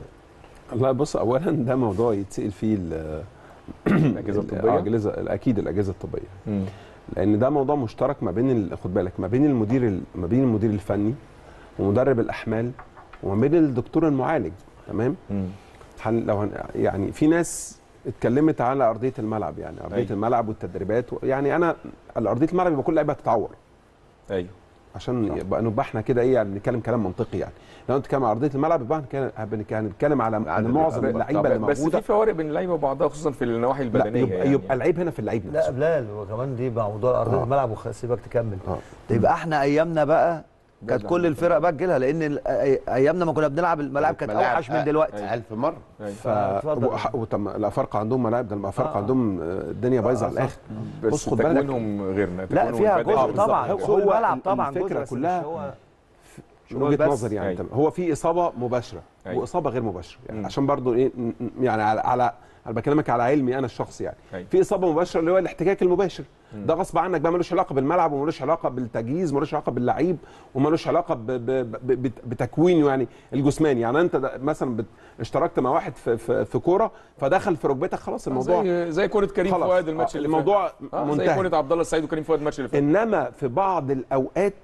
لا بص اولا ده موضوع يتسال فيه ال- الاجهزه الطبيه الاجهزه اكيد الاجهزه الطبيه مم. لان ده موضوع مشترك ما بين ال- خد بالك ما بين المدير ال- ما بين المدير الفني ومدرب الاحمال وما بين الدكتور المعالج تمام مم. هن لو هن يعني في ناس اتكلمت على ارضيه الملعب يعني ارضيه أيوة. الملعب والتدريبات و- يعني انا على ارضيه الملعب يبقى كل لعيبه تتعور ايوه عشان يبقى نبقى احنا كده ايه يعني بنتكلم كلام منطقي يعني لو انت بتتكلم على ارضيه الملعب يبقى احنا كده هنتكلم على على ان معظم الرقابة. اللعيبه طب اللي بس موجوده في فوارق بين اللعيبه وبعضها خصوصا في النواحي لا البدنيه يبقى, يعني. يبقى العيب هنا في اللعيب لا نفسه بلال وكمان دي موضوع ارضيه آه. الملعب وسيبك تكمل اه يبقى احنا ايامنا بقى كانت بعد كل عن الفرق بقى تجيلها لان ال- أي- ايامنا ما كنا بنلعب الملاعب كانت ملاعب اوحش من دلوقتي أيوة. ألف مرة أيوة. ف اتفضل. وح- وطب الافارقه عندهم ملاعب ده الافارقه آه. عندهم آه، الدنيا بايظه آه، على صح. الاخر بس بص خد بالك. تكوينهم غيرنا لا تكوينهم فيها البدني. آه، جزء بالظبط. طبعا هو- جزء هو الملعب ال- طبعا جزء الفكرة بس مش كلها هو من هو وجهه بس. نظري يعني أيوة. تمام. هو في اصابه مباشره أيوة. واصابه غير مباشره يعني مم. عشان برضو ايه ن- ن- يعني على على انا بكلمك على علمي انا الشخصي يعني أيوة. في اصابه مباشره اللي هو الاحتكاك المباشر ده غصب عنك بقى ملوش علاقه بالملعب وملوش علاقه بالتجهيز ملوش علاقه باللعيب وملوش علاقه ب ب ب ب بتكوينه يعني الجسماني يعني انت ده مثلا بت- اشتركت مع واحد في في, في كوره فدخل في ركبتك خلاص الموضوع زي زي كوره كريم خلاص. فؤاد الماتش آه، اللي الموضوع فات. آه زي منتهي. كوره عبد الله السعيد وكريم فؤاد الماتش اللي فات انما في بعض الاوقات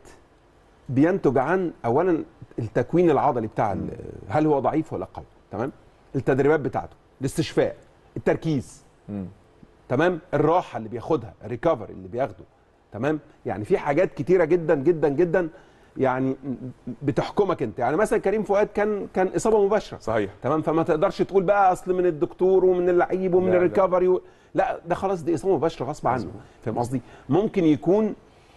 بينتج عن اولا التكوين العضلي بتاع ال- هل هو ضعيف ولا قوي تمام التدريبات بتاعته الاستشفاء التركيز مم. تمام الراحه اللي بياخدها الريكفري اللي بياخده تمام يعني في حاجات كتيره جدا جدا جدا يعني بتحكمك انت يعني مثلا كريم فؤاد كان كان اصابه مباشره صحيح تمام فما تقدرش تقول بقى اصل من الدكتور ومن اللعيب ومن لا، لا. الريكفري و... لا ده خلاص دي اصابه مباشره غصب عنه فاهم قصدي ممكن يكون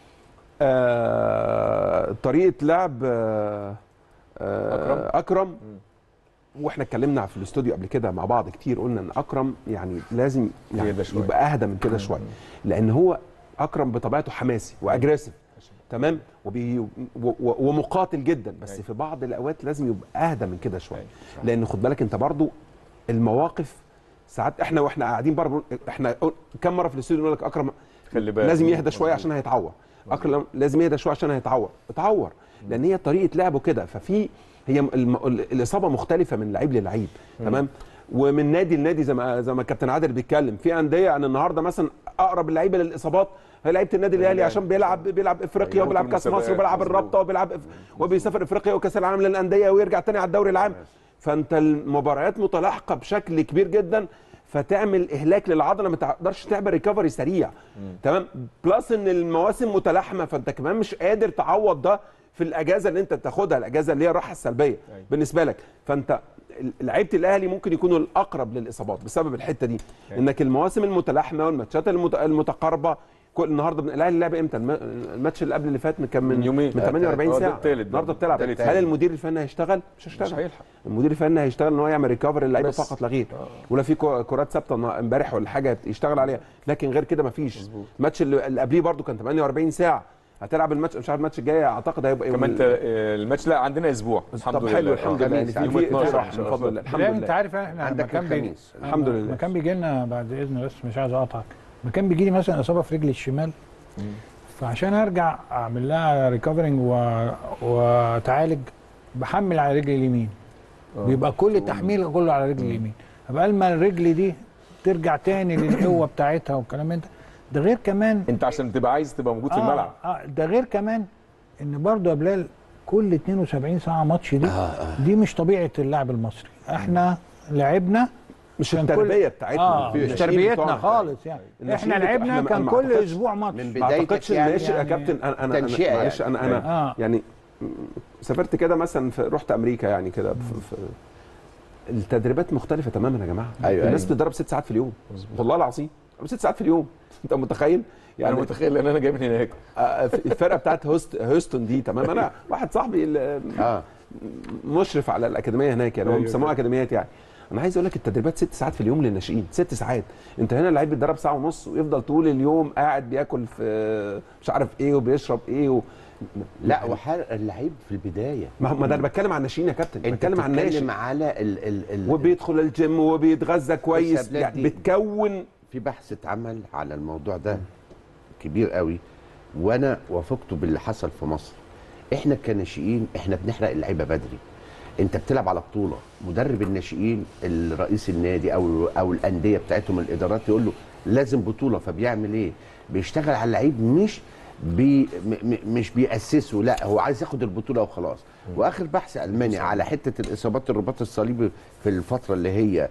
آه طريقه لعب آه آه أكرم؟ اكرم واحنا اتكلمنا في الاستوديو قبل كده مع بعض كتير قلنا ان اكرم يعني لازم يعني يهدى شوية. يبقى اهدى من كده شويه لان هو اكرم بطبيعته حماسي واجريسيف تمام وبي و و ومقاتل جدا بس أيوة. في بعض الاوقات لازم يبقى اهدى من كده شويه أيوة. لان خد بالك انت برضو المواقف ساعات احنا واحنا قاعدين بره احنا كم مره في الاستوديو نقول لك اكرم خلي بالك لازم يهدى شويه عشان هيتعور اكرم لازم يهدى شويه عشان هيتعور اتعور لان هي طريقه لعبه كده ففي هي الم... ال- الاصابه مختلفه من لعيب للعيب تمام ومن نادي لنادي زي ما زي ما كابتن عادل بيتكلم في انديه ان النهارده مثلا اقرب اللعيبه للاصابات هي لعيبه النادي الاهلي عشان بيلعب بيلعب افريقيا أيوة، وبيلعب في كاس مصر المسابقات، وبيلعب مظبوط. الرابطه وبيلعب وبيسافر افريقيا وكاس العالم للانديه ويرجع تاني على الدوري العام فانت المباريات متلاحقه بشكل كبير جدا فتعمل اهلاك للعضله ما تقدرش تعمل ريكفري سريع تمام بلس ان المواسم متلاحمه فانت كمان مش قادر تعوض ده في الاجازه اللي انت بتاخدها الاجازه اللي هي الراحه السلبيه أيوة. بالنسبه لك فانت لعيبه الاهلي ممكن يكونوا الاقرب للاصابات بسبب الحته دي أيوة. انك المواسم المتلاحمه والماتشات المت- المتقاربه كل النهارده الاهلي لعب امتى الم- الماتش اللي قبل اللي فات كان من من يومين. من 48 آه، ده ساعه التالت ده. النهارده بتلعب التالت. هل المدير الفني هيشتغل مش مش هيشتغل هيلحق المدير الفني هيشتغل ان هو يعمل ريكفري اللعيبه بس. فقط لا غير ولا في كو- كرات ثابته النا- امبارح ولا حاجه يشتغل عليها لكن غير كده مفيش الماتش اللي اللي قبليه برده كان 48 ساعه هتلعب الماتش مش عارف الماتش الجاي اعتقد هيبقى يوم كمان انت آه، الماتش لا عندنا اسبوع الحمد طب لله حلو الحمد آه. لله يعني في يوم في 12 في إن راحه شاء من فضل الله. الله الحمد لا انت لله عارف احنا عندك لما كان بيجي الخميس. الحمد لله. لما كان بيجي لنا بعد اذن بس مش عايز اقطعك لما كان بيجي لي مثلا اصابه في رجلي الشمال فعشان ارجع اعمل لها ريكفرنج واتعالج بحمل على رجلي اليمين بيبقى كل التحميل كله على رجلي اليمين فبقى ما الرجل دي ترجع تاني للقوه بتاعتها والكلام من ده ده غير كمان انت عشان تبقى عايز تبقى موجود في الملعب آه ده غير كمان ان برضه يا بلال كل 72 ساعه ماتش دي دي مش طبيعه اللاعب المصري احنا لعبنا مش كان كل- التربيه بتاعتنا اه في مش الناشئين تربيتنا بتوعنا. خالص يعني الناشئين احنا بتوع- لعبنا إحنا كان ما كل أعتقدش- اسبوع ماتش من ما بدايتك اعتقدش يعني الناشئ يا يعني كابتن انا انا تنشئة أنا معلش انا انا آه. يعني م- سافرت كده مثلا في رحت امريكا يعني كده في في التدريبات مختلفه تماما يا جماعه أيوة، الناس أيوة. بتتدرب ست ساعات في اليوم والله العظيم ست ساعات في اليوم انت متخيل يعني انا متخيل ان انا جاي من هناك آه، في الفرقه بتاعت هوست هوستون دي تمام انا واحد صاحبي ال- اه مشرف على الاكاديميه هناك يعني هم أيوة بيسموها اكاديميات يعني انا عايز اقول لك التدريبات ست ساعات في اليوم للناشئين ست ساعات انت هنا اللعيب بيتدرب ساعه ونص ويفضل طول اليوم قاعد بياكل في مش عارف ايه وبيشرب ايه و... لا وحرق اللعيب في البدايه ما ما ده انا بتكلم عن الناشئين يا كابتن انت بتكلم عن الناشئ بتتكلم على ال ال ال وبيدخل الجيم وبيتغذى كويس بلاد يعني دي- بتكون في بحث اتعمل على الموضوع ده كبير قوي وانا وافقته باللي حصل في مصر احنا كناشئين احنا بنحرق اللعيبه بدري انت بتلعب على بطوله مدرب الناشئين الرئيس النادي او او الانديه بتاعتهم الادارات يقول له لازم بطوله فبيعمل ايه بيشتغل على اللعيب مش بي م م مش بيأسسه لا هو عايز ياخد البطوله وخلاص واخر بحث الماني على حته الاصابات الرباط الصليبي في الفتره اللي هي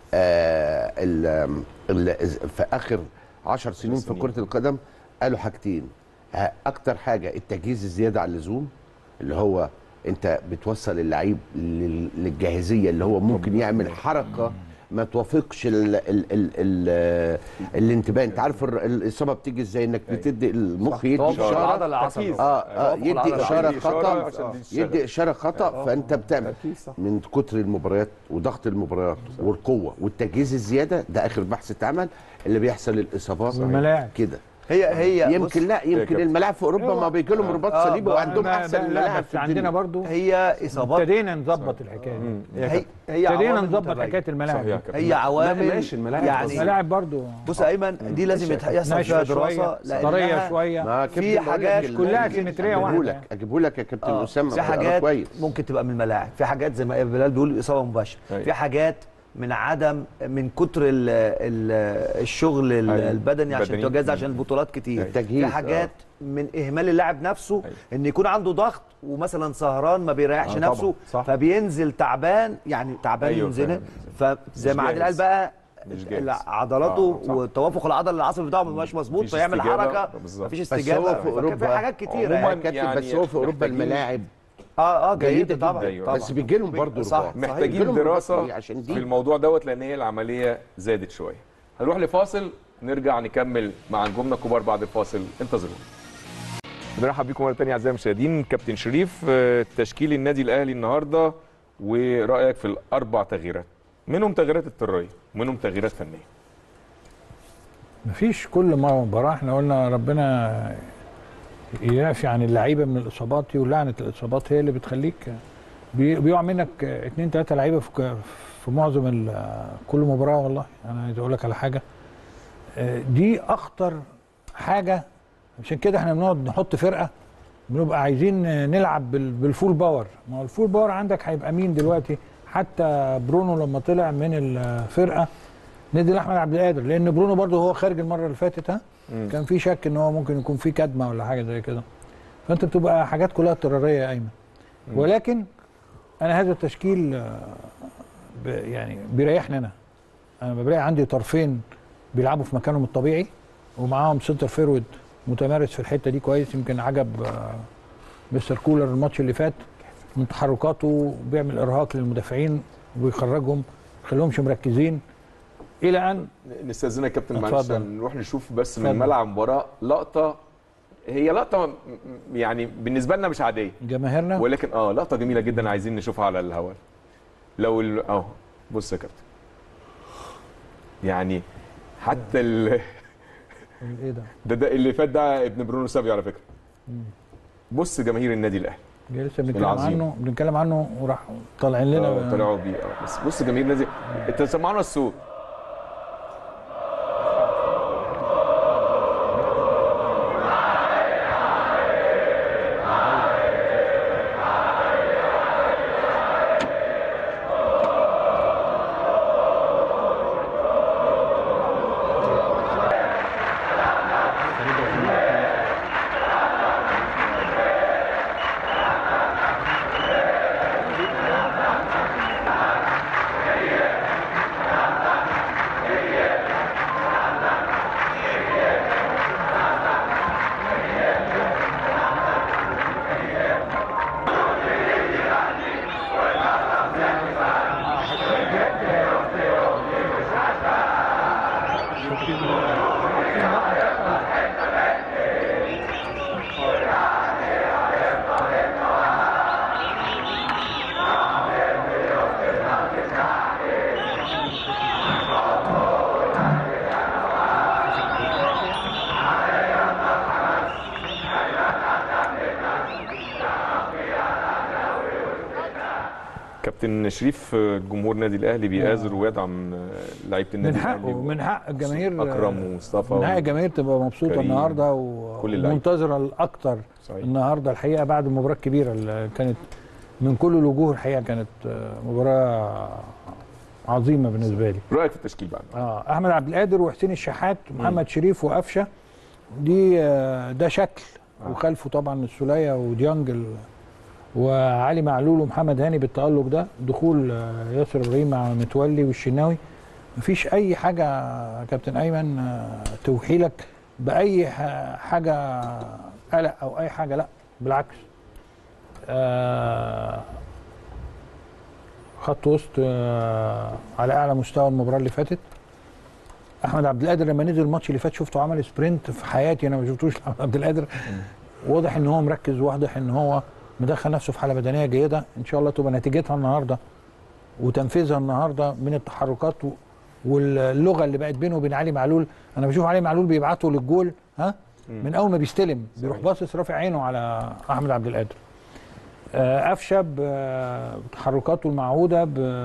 آه ال- ال- في اخر عشر سنين في كره القدم قالوا حاجتين ها، اكتر حاجه التجهيز الزياده عن اللزوم اللي هو انت بتوصل اللعيب لل- للجاهزيه اللي هو ممكن يعمل حركه ما توافقش ال ال ال ال الانتباه انت عارف الر- الاصابه بتيجي ازاي انك بتدي المخ يدي توافق اشاره العضله العصبي اه اه توافق العضلة يدي اشاره يدي إشارة خطا عشان دي تشتغل. يدي اشاره خطا فانت بتعمل أكيد صح. من كتر المباريات وضغط المباريات والقوه والتجهيز الزياده ده اخر بحث اتعمل اللي بيحصل الاصابات والملاعب. كده هي هي يمكن لا يمكن كابتن. الملاعب في اوروبا ما بيجي لهم رباط آه، صليبي بقى وعندهم لا، احسن لا، الملاعب بس في عندنا الدنيا برضو هي اصابات ابتدينا نظبط الحكايه دي هي هي ابتدينا عوامل نظبط متباينة. حكايه الملاعب صحيح يا دي. كابتن هي لا عوامل ماشي الملاعب يعني الملاعب برضو بص يا ايمن دي لازم يتح- يحصل فيها ناشفه دراسه شويه طريه لانها شويه ما في كابتن بقول لك حاجات ال- كلها ممكن سيمترية أجيبه واحدة. لك اجيبه لك يا كابتن آه، اسامه في أقرأ حاجات كويس ممكن تبقى من الملاعب في حاجات زي ما بلال بيقول اصابه مباشره أيوة. في حاجات من عدم من كتر ال ال الشغل ال- أيوة. البدني عشان بدني. تجهز عشان البطولات كتير التجهيز، في حاجات من اهمال اللاعب نفسه ان يكون عنده ضغط ومثلا سهران ما بيريحش آه، طبعاً، نفسه صح. فبينزل تعبان يعني تعبان أيوة، ينزل فاهم. فزي مش ما عادل قال جاهز. بقى مش جاهز. عضلاته آه، صح. وتوافق العضل العصبي بتاعه ما بيبقاش مظبوط مفيش فيعمل استجابة. حركه بالظبط. مفيش بس هو استجابه في فكان في اوروبا حاجات كتيره عموماً يعني كابتن يعني بس هو في اوروبا محتاجين- الملاعب اه اه جيده جيده جدا طبعا أيوة. طبعا بس بيجي لهم برضه صح، رباط. بيجي محتاجين لهم رباط دراسه صليبي عشان في دي الموضوع دوت لان هي العمليه زادت شويه هنروح لفاصل نرجع نكمل مع نجومنا الكبار بعد الفاصل انتظرونا بنرحب بيكم مره ثانيه اعزائي المشاهدين كابتن شريف آه، تشكيل النادي الاهلي النهارده ورايك في الاربع تغييرات منهم تغييرات اضطراريه ومنهم تغييرات فنيه مفيش كل مرة مباراة احنا قلنا ربنا يعفي عن اللعيبة من الإصابات دي ولعنة الإصابات هي اللي بتخليك بي- بيقع منك اتنين تلاتة لعيبة في ك- في معظم ال- كل مباراة والله أنا عايز أقول لك على حاجة اه، دي أخطر حاجة عشان كده احنا بنقعد نحط فرقة بنبقى عايزين نلعب بال- بالفول باور ما هو الفول باور عندك هيبقى مين دلوقتي حتى برونو لما طلع من الفرقة ندي لاحمد عبد القادر لان برونو برضه هو خارج المره اللي فاتت ها مم. كان في شك ان هو ممكن يكون في كدمه ولا حاجه زي كده فانت بتبقى حاجات كلها اضطراريه يا ايمن ولكن انا هذا التشكيل آه، ب- يعني بيريحني انا انا بلاقي عندي طرفين بيلعبوا في مكانهم الطبيعي ومعاهم سنتر فيرود متمارس في الحته دي كويس يمكن عجب آه، مستر كولر الماتش اللي فات من تحركاته بيعمل ارهاق للمدافعين وبيخرجهم ما يخليهمش مركزين الى ان نستاذنك يا كابتن معلش اتفضل. نروح نشوف بس من اتفضل. ملعب مباراه لقطه هي لقطه م- م- يعني بالنسبه لنا مش عاديه جماهيرنا ولكن اه لقطه جميله جدا عايزين نشوفها على الهواء لو ال- اه بص يا كابتن يعني حتى ال... ايه ده ده, ده اللي فات ده ابن برونو سافيو على فكره بص جماهير النادي الاهلي جاي لسه بنتكلم العظيم. عنه بنتكلم عنه وراح طالعين لنا آه، طلعوا بيه آه، بس بص جماهير النادي انت سمعنا الصوت كابتن شريف جمهور نادي الاهلي بيآزر ويدعم لعيبه النادي من حقه الاهلي من حق الجماهير اكرم ومصطفى من حق الجماهير تبقى مبسوطه كريم، النهارده كل اللعيبة. ومنتظره الاكتر صحيح. النهارده الحقيقه بعد المباراه الكبيره اللي كانت من كل الوجوه الحقيقه كانت آه، مباراه عظيمه بالنسبه لي رايك في التشكيل بقى اه احمد عبد القادر وحسين الشحات ومحمد شريف وقفشه دي آه، ده شكل وخلفه طبعا السوليه وديانج ال- وعلي معلول ومحمد هاني بالتالق ده دخول آه، ياسر ابراهيم مع متولي والشناوي مفيش اي حاجه يا كابتن ايمن آه، توحي لك باي ح- حاجه قلق او اي حاجه لا بالعكس آه، خط وسط آه، على اعلى مستوى المباراه اللي فاتت احمد عبد القادر لما نزل الماتش اللي فات شفته عمل سبرنت في حياتي انا ما شفتوش احمد عبد القادر واضح ان هو مركز واضح ان هو مدخل نفسه في حاله بدنيه جيده ان شاء الله تبقى نتيجتها النهارده وتنفيذها النهارده من التحركات و- واللغه اللي بقت بينه وبين علي معلول انا بشوف علي معلول بيبعته للجول ها من اول ما بيستلم بيروح باصص رافع عينه على احمد عبد القادر آه، قفشه ب- بتحركاته المعهوده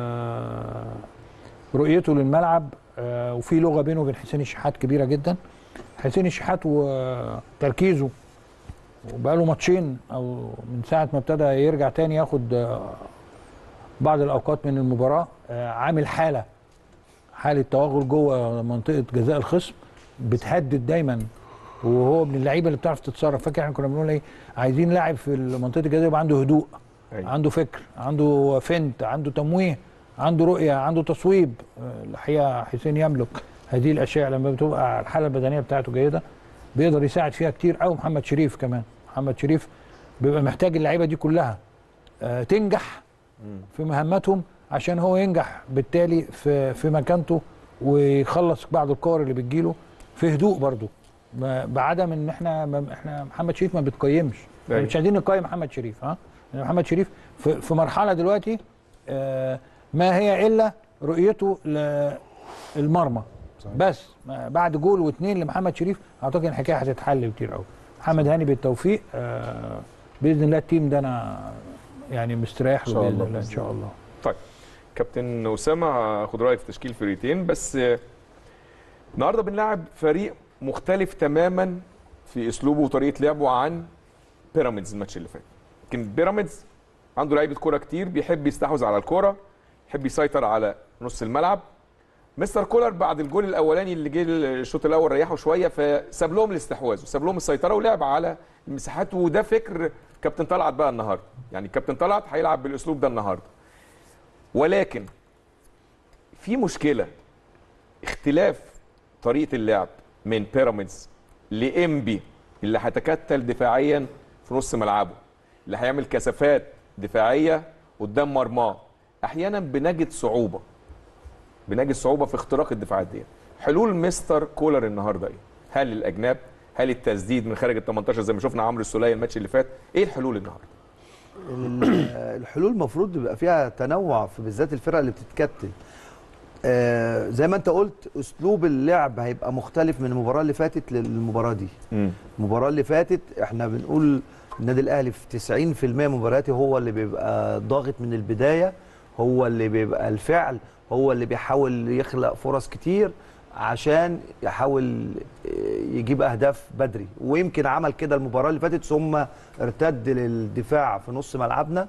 برؤيته للملعب آه، وفي لغه بينه وبين حسين الشحات كبيره جدا حسين الشحات وتركيزه وبقى له ماتشين او من ساعه ما ابتدى يرجع تاني ياخد آه، بعض الاوقات من المباراه آه، عامل حاله حاله توغل جوه منطقه جزاء الخصم بتهدد دايما وهو من اللعيبه اللي بتعرف تتصرف فاكر احنا كنا بنقول ايه عايزين لاعب في منطقه الجزاء يبقى عنده هدوء أيوة. عنده فكر عنده فنت عنده تمويه عنده رؤيه عنده تصويب آه، الحقيقه حسين يملك هذه الاشياء لما بتبقى الحاله البدنيه بتاعته جيده بيقدر يساعد فيها كتير قوي محمد شريف كمان محمد شريف بيبقى محتاج اللعيبه دي كلها آه، تنجح في مهمتهم عشان هو ينجح بالتالي في في مكانته ويخلص بعض الكور اللي بتجيله في هدوء برضه ما- بعدم ان احنا ما احنا محمد شريف ما بتقيمش احنا أيوة. مش عايزين نقيم محمد شريف ها لأن محمد شريف في, في مرحله دلوقتي آه، ما هي الا رؤيته للمرمى بس ما- بعد جول واثنين لمحمد شريف اعتقد ان الحكايه هتتحل كتير قوي محمد هاني بالتوفيق آه، باذن الله التيم ده انا يعني مستريح له شاء باذن الله، الله ان بإذن شاء الله طيب كابتن اسامه هاخد رايك في تشكيل فريقين بس آه، النهارده بنلعب فريق مختلف تماما في اسلوبه وطريقه لعبه عن بيراميدز الماتش اللي فات لكن بيراميدز عنده لعيبه كوره كتير بيحب يستحوذ على الكوره يحب يسيطر على نص الملعب مستر كولر بعد الجول الاولاني اللي جه الشوط الاول ريحه شويه فساب لهم الاستحواذ وساب لهم السيطره ولعب على المساحات وده فكر كابتن طلعت بقى النهارده يعني كابتن طلعت هيلعب بالاسلوب ده النهارده ولكن في مشكله اختلاف طريقه اللعب من بيراميدز لامبي اللي هيتكتل دفاعيا في نص ملعبه اللي هيعمل كثافات دفاعيه قدام مرماه احيانا بنجد صعوبه بنجد صعوبه في اختراق الدفاعات دي حلول مستر كولر النهارده ايه هل الاجناب هل التسديد من خارج ال 18 زي ما شفنا عمرو السوليه الماتش اللي فات ايه الحلول النهارده ال- الحلول المفروض يبقى فيها تنوع في بالذات الفرق اللي بتتكتل آه، زي ما انت قلت اسلوب اللعب هيبقى مختلف من المباراه اللي فاتت للمباراه دي المباراه اللي فاتت احنا بنقول النادي الاهلي في 90% من مبارياته هو اللي بيبقى ضاغط من البدايه هو اللي بيبقى الفعل هو اللي بيحاول يخلق فرص كتير عشان يحاول يجيب اهداف بدري ويمكن عمل كده المباراه اللي فاتت ثم ارتد للدفاع في نص ملعبنا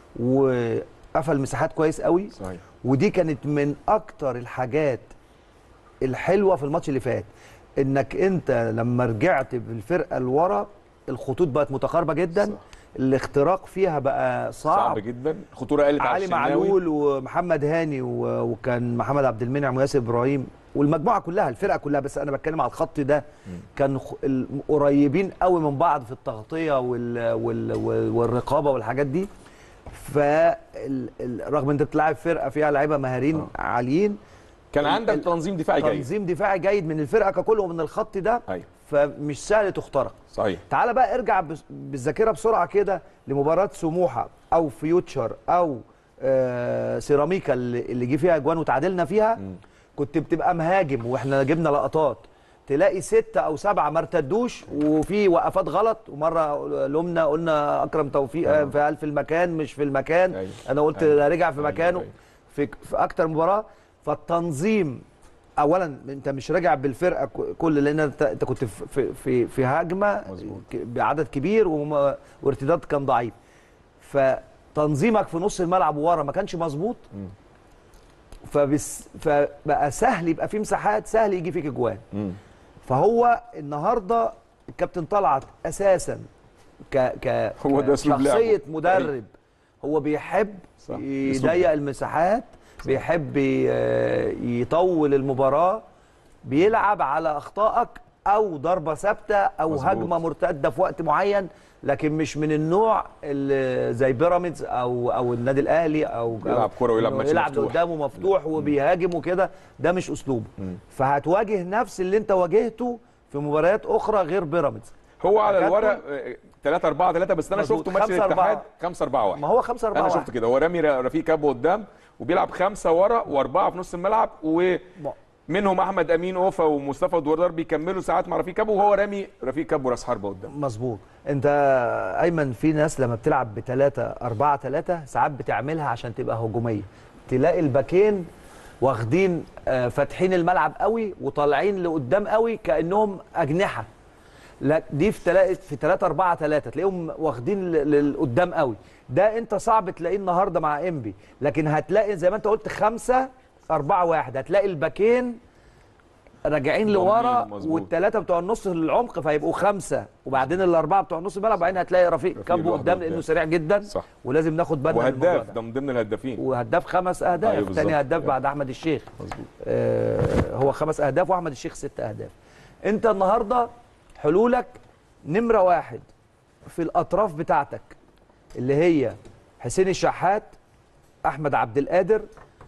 وقفل مساحات كويس قوي صحيح ودي كانت من اكتر الحاجات الحلوه في الماتش اللي فات انك انت لما رجعت بالفرقه لورا الخطوط بقت متقاربه جدا صح. الاختراق فيها بقى صعب, صعب, جدا الخطوره قلت على علي الشناوي. معلول ومحمد هاني و- وكان محمد عبد المنعم وياسر ابراهيم والمجموعه كلها الفرقه كلها بس انا بتكلم على الخط ده كان خ- ال- قريبين قوي من بعض في التغطيه وال وال وال والرقابه والحاجات دي فرغم انت بتلعب فرقه فيها لعيبه مهارين عاليين كان ال- عندك ال- تنظيم دفاعي جيد تنظيم دفاعي جيد من الفرقه ككل ومن الخط ده ايوه فمش سهل تخترق صحيح تعال بقى ارجع بس- بالذاكره بسرعه كده لمباراه سموحه او فيوتشر او آه سيراميكا اللي اللي جه فيها اجوان وتعادلنا فيها كنت بتبقى مهاجم واحنا جبنا لقطات تلاقي ستة او سبعة ما ارتدوش وفي وقفات غلط ومره لومنا قلنا اكرم توفيق آه. في في المكان مش في المكان أيوة. انا قلت أيوة. رجع في أيوة. مكانه أيوة. في في اكتر مباراه فالتنظيم اولا انت مش راجع بالفرقه ك- كل لان انت انت كنت في في في, في هجمه مظبوط. ك- بعدد كبير وما- وارتداد كان ضعيف فتنظيمك في نص الملعب وورا ما كانش مظبوط فبس فبقى سهل يبقى في مساحات سهل يجي فيك اجوان مم. فهو النهارده الكابتن طلعت اساسا ك ك هو ده أسلوب لعبه. شخصيه مدرب هو بيحب صح. يضيق المساحات بيحب ي- يطول المباراه بيلعب على اخطائك او ضربه ثابته او مظبوط. هجمه مرتده في وقت معين لكن مش من النوع اللي زي بيراميدز او او النادي الاهلي او يلعب كرة ويلعب إنه ماتش يلعب مفتوح. قدامه مفتوح وبيهاجم وكده ده مش اسلوبه فهتواجه نفس اللي انت واجهته في مباريات اخرى غير بيراميدز هو على تكتل. الورق 3 4 3 بس انا مظبوط. شفته ماتش خمسة أربعة. الاتحاد 5 4 1 ما هو 5 4 انا شفت كده هو رامي رفيق كابو قدام وبيلعب خمسه ورا واربعه في نص الملعب ومنهم احمد امين اوفا ومصطفى دوردار بيكملوا ساعات مع رفيق كابو وهو رامي رفيق كابو راس حربه قدام مظبوط انت ايمن في ناس لما بتلعب بثلاثة أربعة ثلاثة ساعات بتعملها عشان تبقى هجومية تلاقي الباكين واخدين آه، فاتحين الملعب قوي وطالعين لقدام قوي كأنهم أجنحة لا دي في تلاقي في 3 4 3 تلاقيهم واخدين ل- للقدام قوي ده انت صعب تلاقيه النهارده مع انبي لكن هتلاقي زي ما انت قلت 5 4 1 هتلاقي الباكين راجعين ضامنين، لورا مظبوط. والثلاثه بتوع النص للعمق فيبقوا خمسه وبعدين الاربعه بتوع النص الملعب وبعدين هتلاقي رفيق رفيق كابو لوحده قدام قدام. لانه سريع جدا صح. ولازم ناخد بالنا من الموضوع وهداف ده ده من ضمن الهدافين وهداف خمس اهداف أيوة تاني بالظبط. هداف أيوة. بعد احمد الشيخ مظبوط آه، هو خمس اهداف واحمد الشيخ ست اهداف انت النهارده حلولك نمره واحد في الاطراف بتاعتك اللي هي حسين الشحات احمد عبد القادر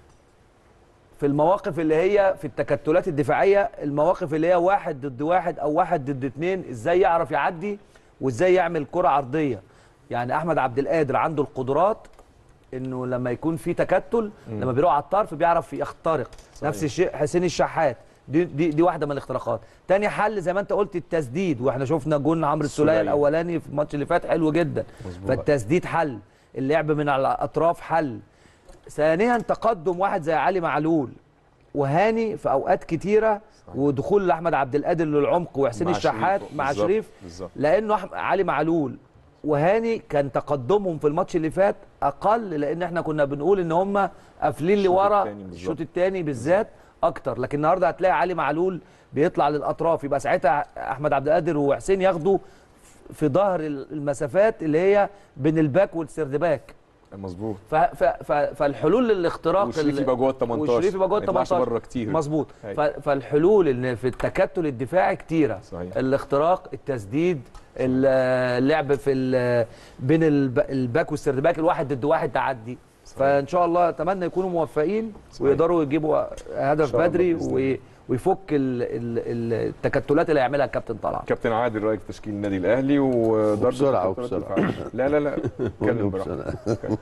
في المواقف اللي هي في التكتلات الدفاعيه المواقف اللي هي واحد ضد واحد او واحد ضد اتنين ازاي يعرف يعدي وازاي يعمل كره عرضيه يعني احمد عبد القادر عنده القدرات انه لما يكون في تكتل لما بيروح على الطرف بيعرف يخترق صحيح. نفس الشيء حسين الشحات دي دي دي واحده من الاختراقات تاني حل زي ما انت قلت التسديد واحنا شفنا جون عمرو السوليه السولية. الاولاني في الماتش اللي فات حلو جدا فالتسديد حل اللعب من على الاطراف حل ثانيا تقدم واحد زي علي معلول وهاني في اوقات كتيره ودخول احمد عبد القادر للعمق وحسين مع الشحات شريف. مع بالظبط. شريف بالظبط. لانه أحم- علي معلول وهاني كان تقدمهم في الماتش اللي فات اقل لان احنا كنا بنقول ان هم قافلين الشوط لورا التاني بالظبط. الشوط الثاني بالذات اكتر لكن النهارده هتلاقي علي معلول بيطلع للاطراف يبقى ساعتها احمد عبد القادر وحسين ياخدوا في ظهر المسافات اللي هي بين الباك والسردباك مظبوط ف ف ف فالحلول للاختراق وشريف ال- يبقى جوه ال 18 وشريف يبقى جوه ال ما يطلعش 18 بره كتير مظبوط ف أيوة. فالحلول ان في التكتل الدفاعي كتيره صحيح. الاختراق التسديد ال- اللعب في ال- بين الب- الباك والسردباك الواحد ضد واحد تعدي فان شاء الله اتمنى يكونوا موفقين صحيح. ويقدروا يجيبوا هدف شاء الله بدري بإذن وي- ويفك ال- ال- التكتلات اللي هيعملها الكابتن طلعت كابتن عادل رايك في تشكيل النادي الاهلي وضرب وبسرعة، الخطوط وبسرعة. الدفاعية. لا لا لا اتكلم بسرعة. براحتك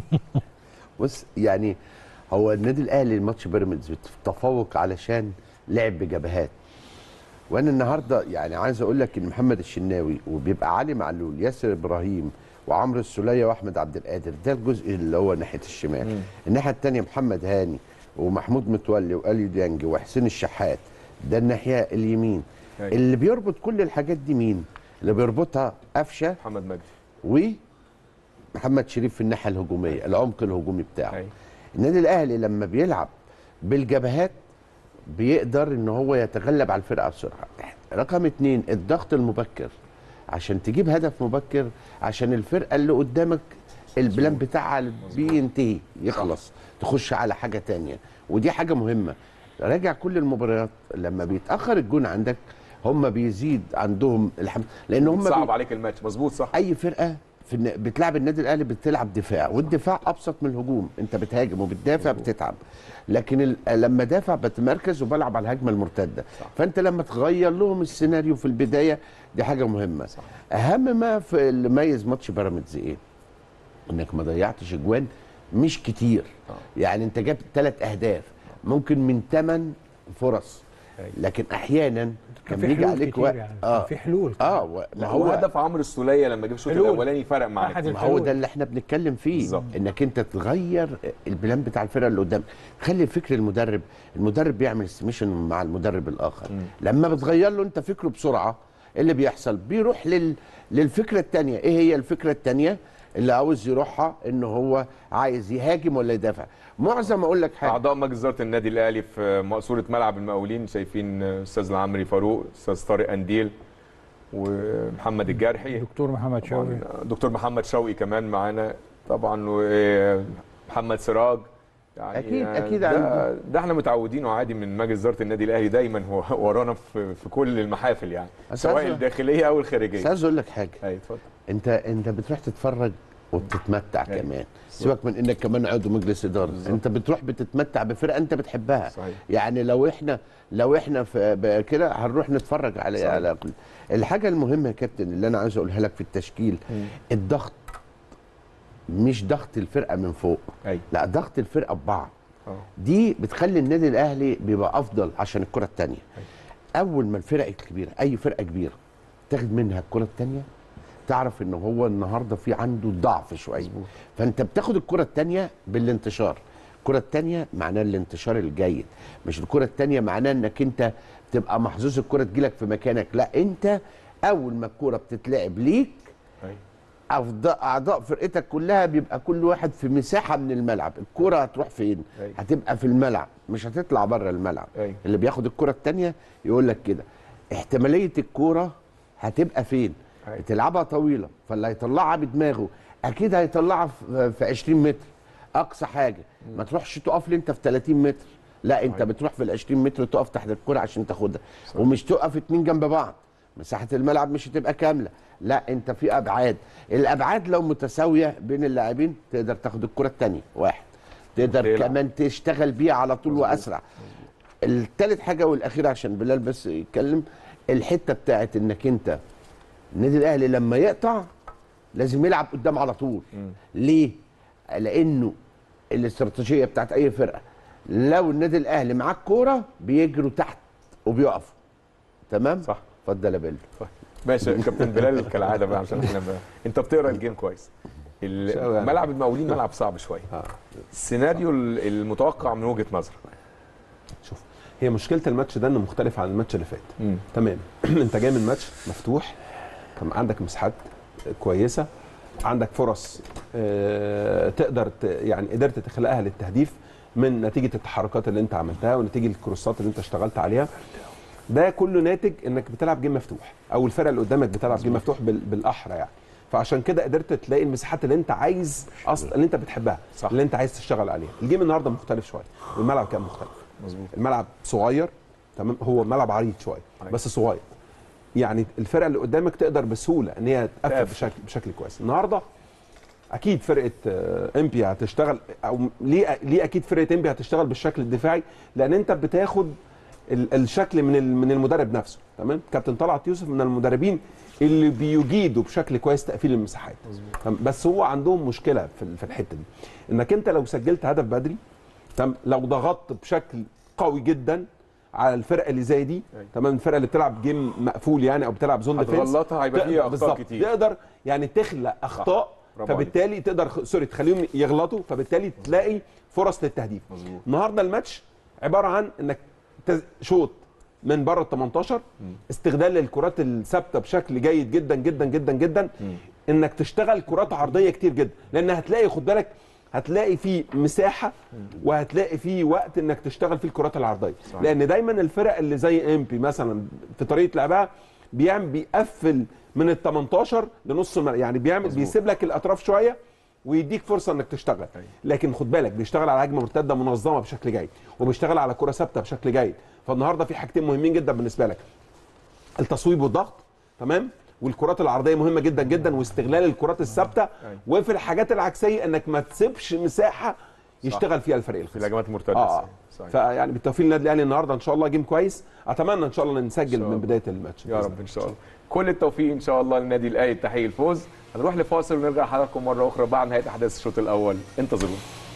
بص يعني هو النادي الاهلي ماتش بيراميدز بتتفوق علشان لعب بجبهات وانا النهارده يعني عايز اقول لك ان محمد الشناوي وبيبقى علي معلول ياسر ابراهيم وعمرو السوليه واحمد عبد القادر ده الجزء اللي هو ناحيه الشمال الناحيه الثانيه محمد هاني ومحمود متولي واليو ديانج وحسين الشحات ده الناحيه اليمين أيوة. اللي بيربط كل الحاجات دي مين اللي بيربطها قفشه محمد مجدي ومحمد شريف في الناحيه الهجوميه العمق الهجومي بتاعه أيوة. النادي الاهلي لما بيلعب بالجبهات بيقدر ان هو يتغلب على الفرقه بسرعه رقم اتنين الضغط المبكر عشان تجيب هدف مبكر عشان الفرقه اللي قدامك البلان بتاعها بينتهي يخلص تخش على حاجه تانية ودي حاجه مهمه راجع كل المباريات لما بيتاخر الجون عندك هم بيزيد عندهم الحمد لان هم صعب بي... عليك الماتش مظبوط صح اي فرقه في الن... بتلعب النادي الاهلي بتلعب دفاع والدفاع ابسط من الهجوم انت بتهاجم وبتدافع بتتعب لكن ال... لما دافع بتمركز وبلعب على الهجمه المرتده صح. فانت لما تغير لهم السيناريو في البدايه دي حاجه مهمه صح. اهم ما في اللي ميز ماتش بيراميدز ايه انك ما ضيعتش اجوان مش كتير يعني انت جبت ثلاث اهداف ممكن من ثمان فرص لكن احيانا كان كان في بيجي حلول عليك كتير وقت يعني اه كان في حلول اه و- ما ما هو هو هدف عمرو السوليه لما جه الشوط حلول. الاولاني فرق معانا أحد كتير. ما هو الحلول. ده اللي احنا بنتكلم فيه بالظبط. انك انت تغير البلان بتاع الفرقه اللي قدام خلي الفكر المدرب المدرب بيعمل استيميشن مع المدرب الاخر لما بتغير له انت فكره بسرعه إيه اللي بيحصل بيروح لل... للفكره الثانيه ايه هي الفكره الثانيه اللي عاوز يروحها ان هو عايز يهاجم ولا يدافع معظم اقول لك حاجه اعضاء مجلس اداره النادي الاهلي في مقصوره ملعب المقاولين شايفين استاذ العمري فاروق استاذ طارق انديل ومحمد الجرحي دكتور محمد شوقي طبعاً دكتور محمد شوقي كمان معانا طبعا ومحمد سراج يعني أكيد- أكيد ده, عنده. ده احنا متعودينه عادي من مجلس اداره النادي الاهلي دايما هو ورانا في, في كل المحافل يعني أستاذ- سواء الداخليه او بس الخارجيه عايز اقول لك حاجه ايوه اتفضل انت انت بتروح تتفرج وبتتمتع أيوة. كمان سيبك من انك كمان عضو مجلس اداره انت بتروح بتتمتع بفرقه انت بتحبها صحيح. يعني لو احنا لو احنا في ب- كده هنروح نتفرج على صحيح. على كل الحاجه المهمه يا كابتن اللي انا عايز اقولها لك في التشكيل الضغط مش ضغط الفرقه من فوق ايوه لا ضغط الفرقه ببعض اه دي بتخلي النادي الاهلي بيبقى افضل عشان الكره الثانيه اول ما الفرق الكبيره اي فرقه كبيره تاخد منها الكره الثانيه تعرف ان هو النهارده في عنده ضعف شويه فانت بتاخد الكره الثانيه بالانتشار الكره الثانيه معناها الانتشار الجيد مش الكره الثانيه معناها انك انت تبقى محظوظ الكره تجيلك في مكانك لا انت اول ما الكره بتتلعب ليك ايوه أفضل اعضاء فرقتك كلها بيبقى كل واحد في مساحه من الملعب الكره هتروح فين أيوة. هتبقى في الملعب مش هتطلع بره الملعب أيوة. اللي بياخد الكره الثانيه يقول لك كده احتماليه الكوره هتبقى فين أيوة. تلعبها طويله فاللي هيطلعها بدماغه اكيد هيطلعها في في 20 متر اقصى حاجه ما تروحش تقف لي انت في 30 متر لا انت أيوة. بتروح في ال 20 متر تقف تحت الكره عشان تاخدها ومش تقف اتنين جنب بعض مساحه الملعب مش هتبقى كامله لا انت في ابعاد الابعاد لو متساويه بين اللاعبين تقدر تاخد الكره الثانيه واحد تقدر تلعب. كمان تشتغل بيها على طول واسرع الثالث حاجه والاخيره عشان بلال بس يتكلم الحته بتاعت انك انت النادي الاهلي لما يقطع لازم يلعب قدام على طول ليه لانه الاستراتيجيه بتاعت اي فرقه لو النادي الاهلي معاه الكوره بيجروا تحت وبيقفوا تمام صح. اتفضل يا بيل ماشي يا كابتن بلال كالعاده بقى عشان احنا بقى. انت بتقرا الجيم كويس ال- شو يعني؟ ملعب المقاولين ملعب صعب شويه السيناريو ال- المتوقع من وجهه نظرك شوف هي مشكله الماتش ده انه مختلف عن الماتش اللي فات مم. تمام انت جاي من ماتش مفتوح كان عندك مساحات كويسه عندك فرص آه، تقدر ت- يعني قدرت تخلقها للتهديف من نتيجه التحركات اللي انت عملتها ونتيجه الكروسات اللي انت اشتغلت عليها ده كله ناتج انك بتلعب جيم مفتوح او الفرقه اللي قدامك بتلعب جيم مفتوح بال- بالاحرى يعني فعشان كده قدرت تلاقي المساحات اللي انت عايز اصلا اللي انت بتحبها صح. اللي انت عايز تشتغل عليها الجيم النهارده مختلف شويه والملعب كان مختلف مظبوط الملعب صغير تمام هو ملعب عريض شويه أيوة. بس صغير يعني الفرقه اللي قدامك تقدر بسهوله ان هي تقفل تقفل. بشكل بشكل كويس النهارده اكيد فرقه آه، امبي هتشتغل او ليه ليه اكيد فرقه امبي هتشتغل بالشكل الدفاعي لان انت بتاخد ال- الشكل من ال- من المدرب نفسه تمام كابتن طلعت يوسف من المدربين اللي بيجيدوا بشكل كويس تقفيل المساحات تمام؟ بس هو عندهم مشكله في ال- في الحته دي انك انت لو سجلت هدف بدري تمام لو ضغطت بشكل قوي جدا على الفرقه اللي زي دي أيوة. تمام الفرقه اللي بتلعب جيم مقفول يعني او بتلعب زون ديفنس هتغلطها هيبقى فيها اخطاء بالظبط. كتير تقدر يعني تخلق اخطاء برافو عليك. فبالتالي تقدر خ- سوري تخليهم يغلطوا فبالتالي تلاقي فرص للتهديف مظبوط. النهارده الماتش عباره عن انك تز- شوط من بره ال 18 استغلال الكرات الثابته بشكل جيد جدا جدا جدا جدا انك تشتغل كرات عرضيه كتير جدا لان هتلاقي خد بالك هتلاقي في مساحه وهتلاقي في وقت انك تشتغل في الكرات العرضيه صحيح. لان دايما الفرق اللي زي امبي مثلا في طريقه لعبها بيعمل بيقفل من ال 18 لنص الملعب يعني بيعمل مظبوط. بيسيب لك الاطراف شويه ويديك فرصه انك تشتغل أيوة. لكن خد بالك بيشتغل على هجمه مرتده منظمه بشكل جيد وبيشتغل على كره ثابته بشكل جيد فالنهارده في حاجتين مهمين جدا بالنسبه لك التصويب والضغط تمام والكرات العرضيه مهمه جدا جدا واستغلال الكرات الثابته وفي الحاجات العكسيه انك ما تسيبش مساحه يشتغل فيها الفريق في الخصم الهجمات المرتده اه صحيح. فيعني بالتوفيق للنادي الاهلي النهارده ان شاء الله جيم كويس اتمنى ان شاء الله نسجل شاء من الله. بدايه الماتش يا بإذن رب ان شاء الله كل التوفيق ان شاء الله للنادي الاهلي التحقيق الفوز هنروح لفاصل ونرجع لحضراتكم مره اخرى بعد نهايه احداث الشوط الاول انتظرونا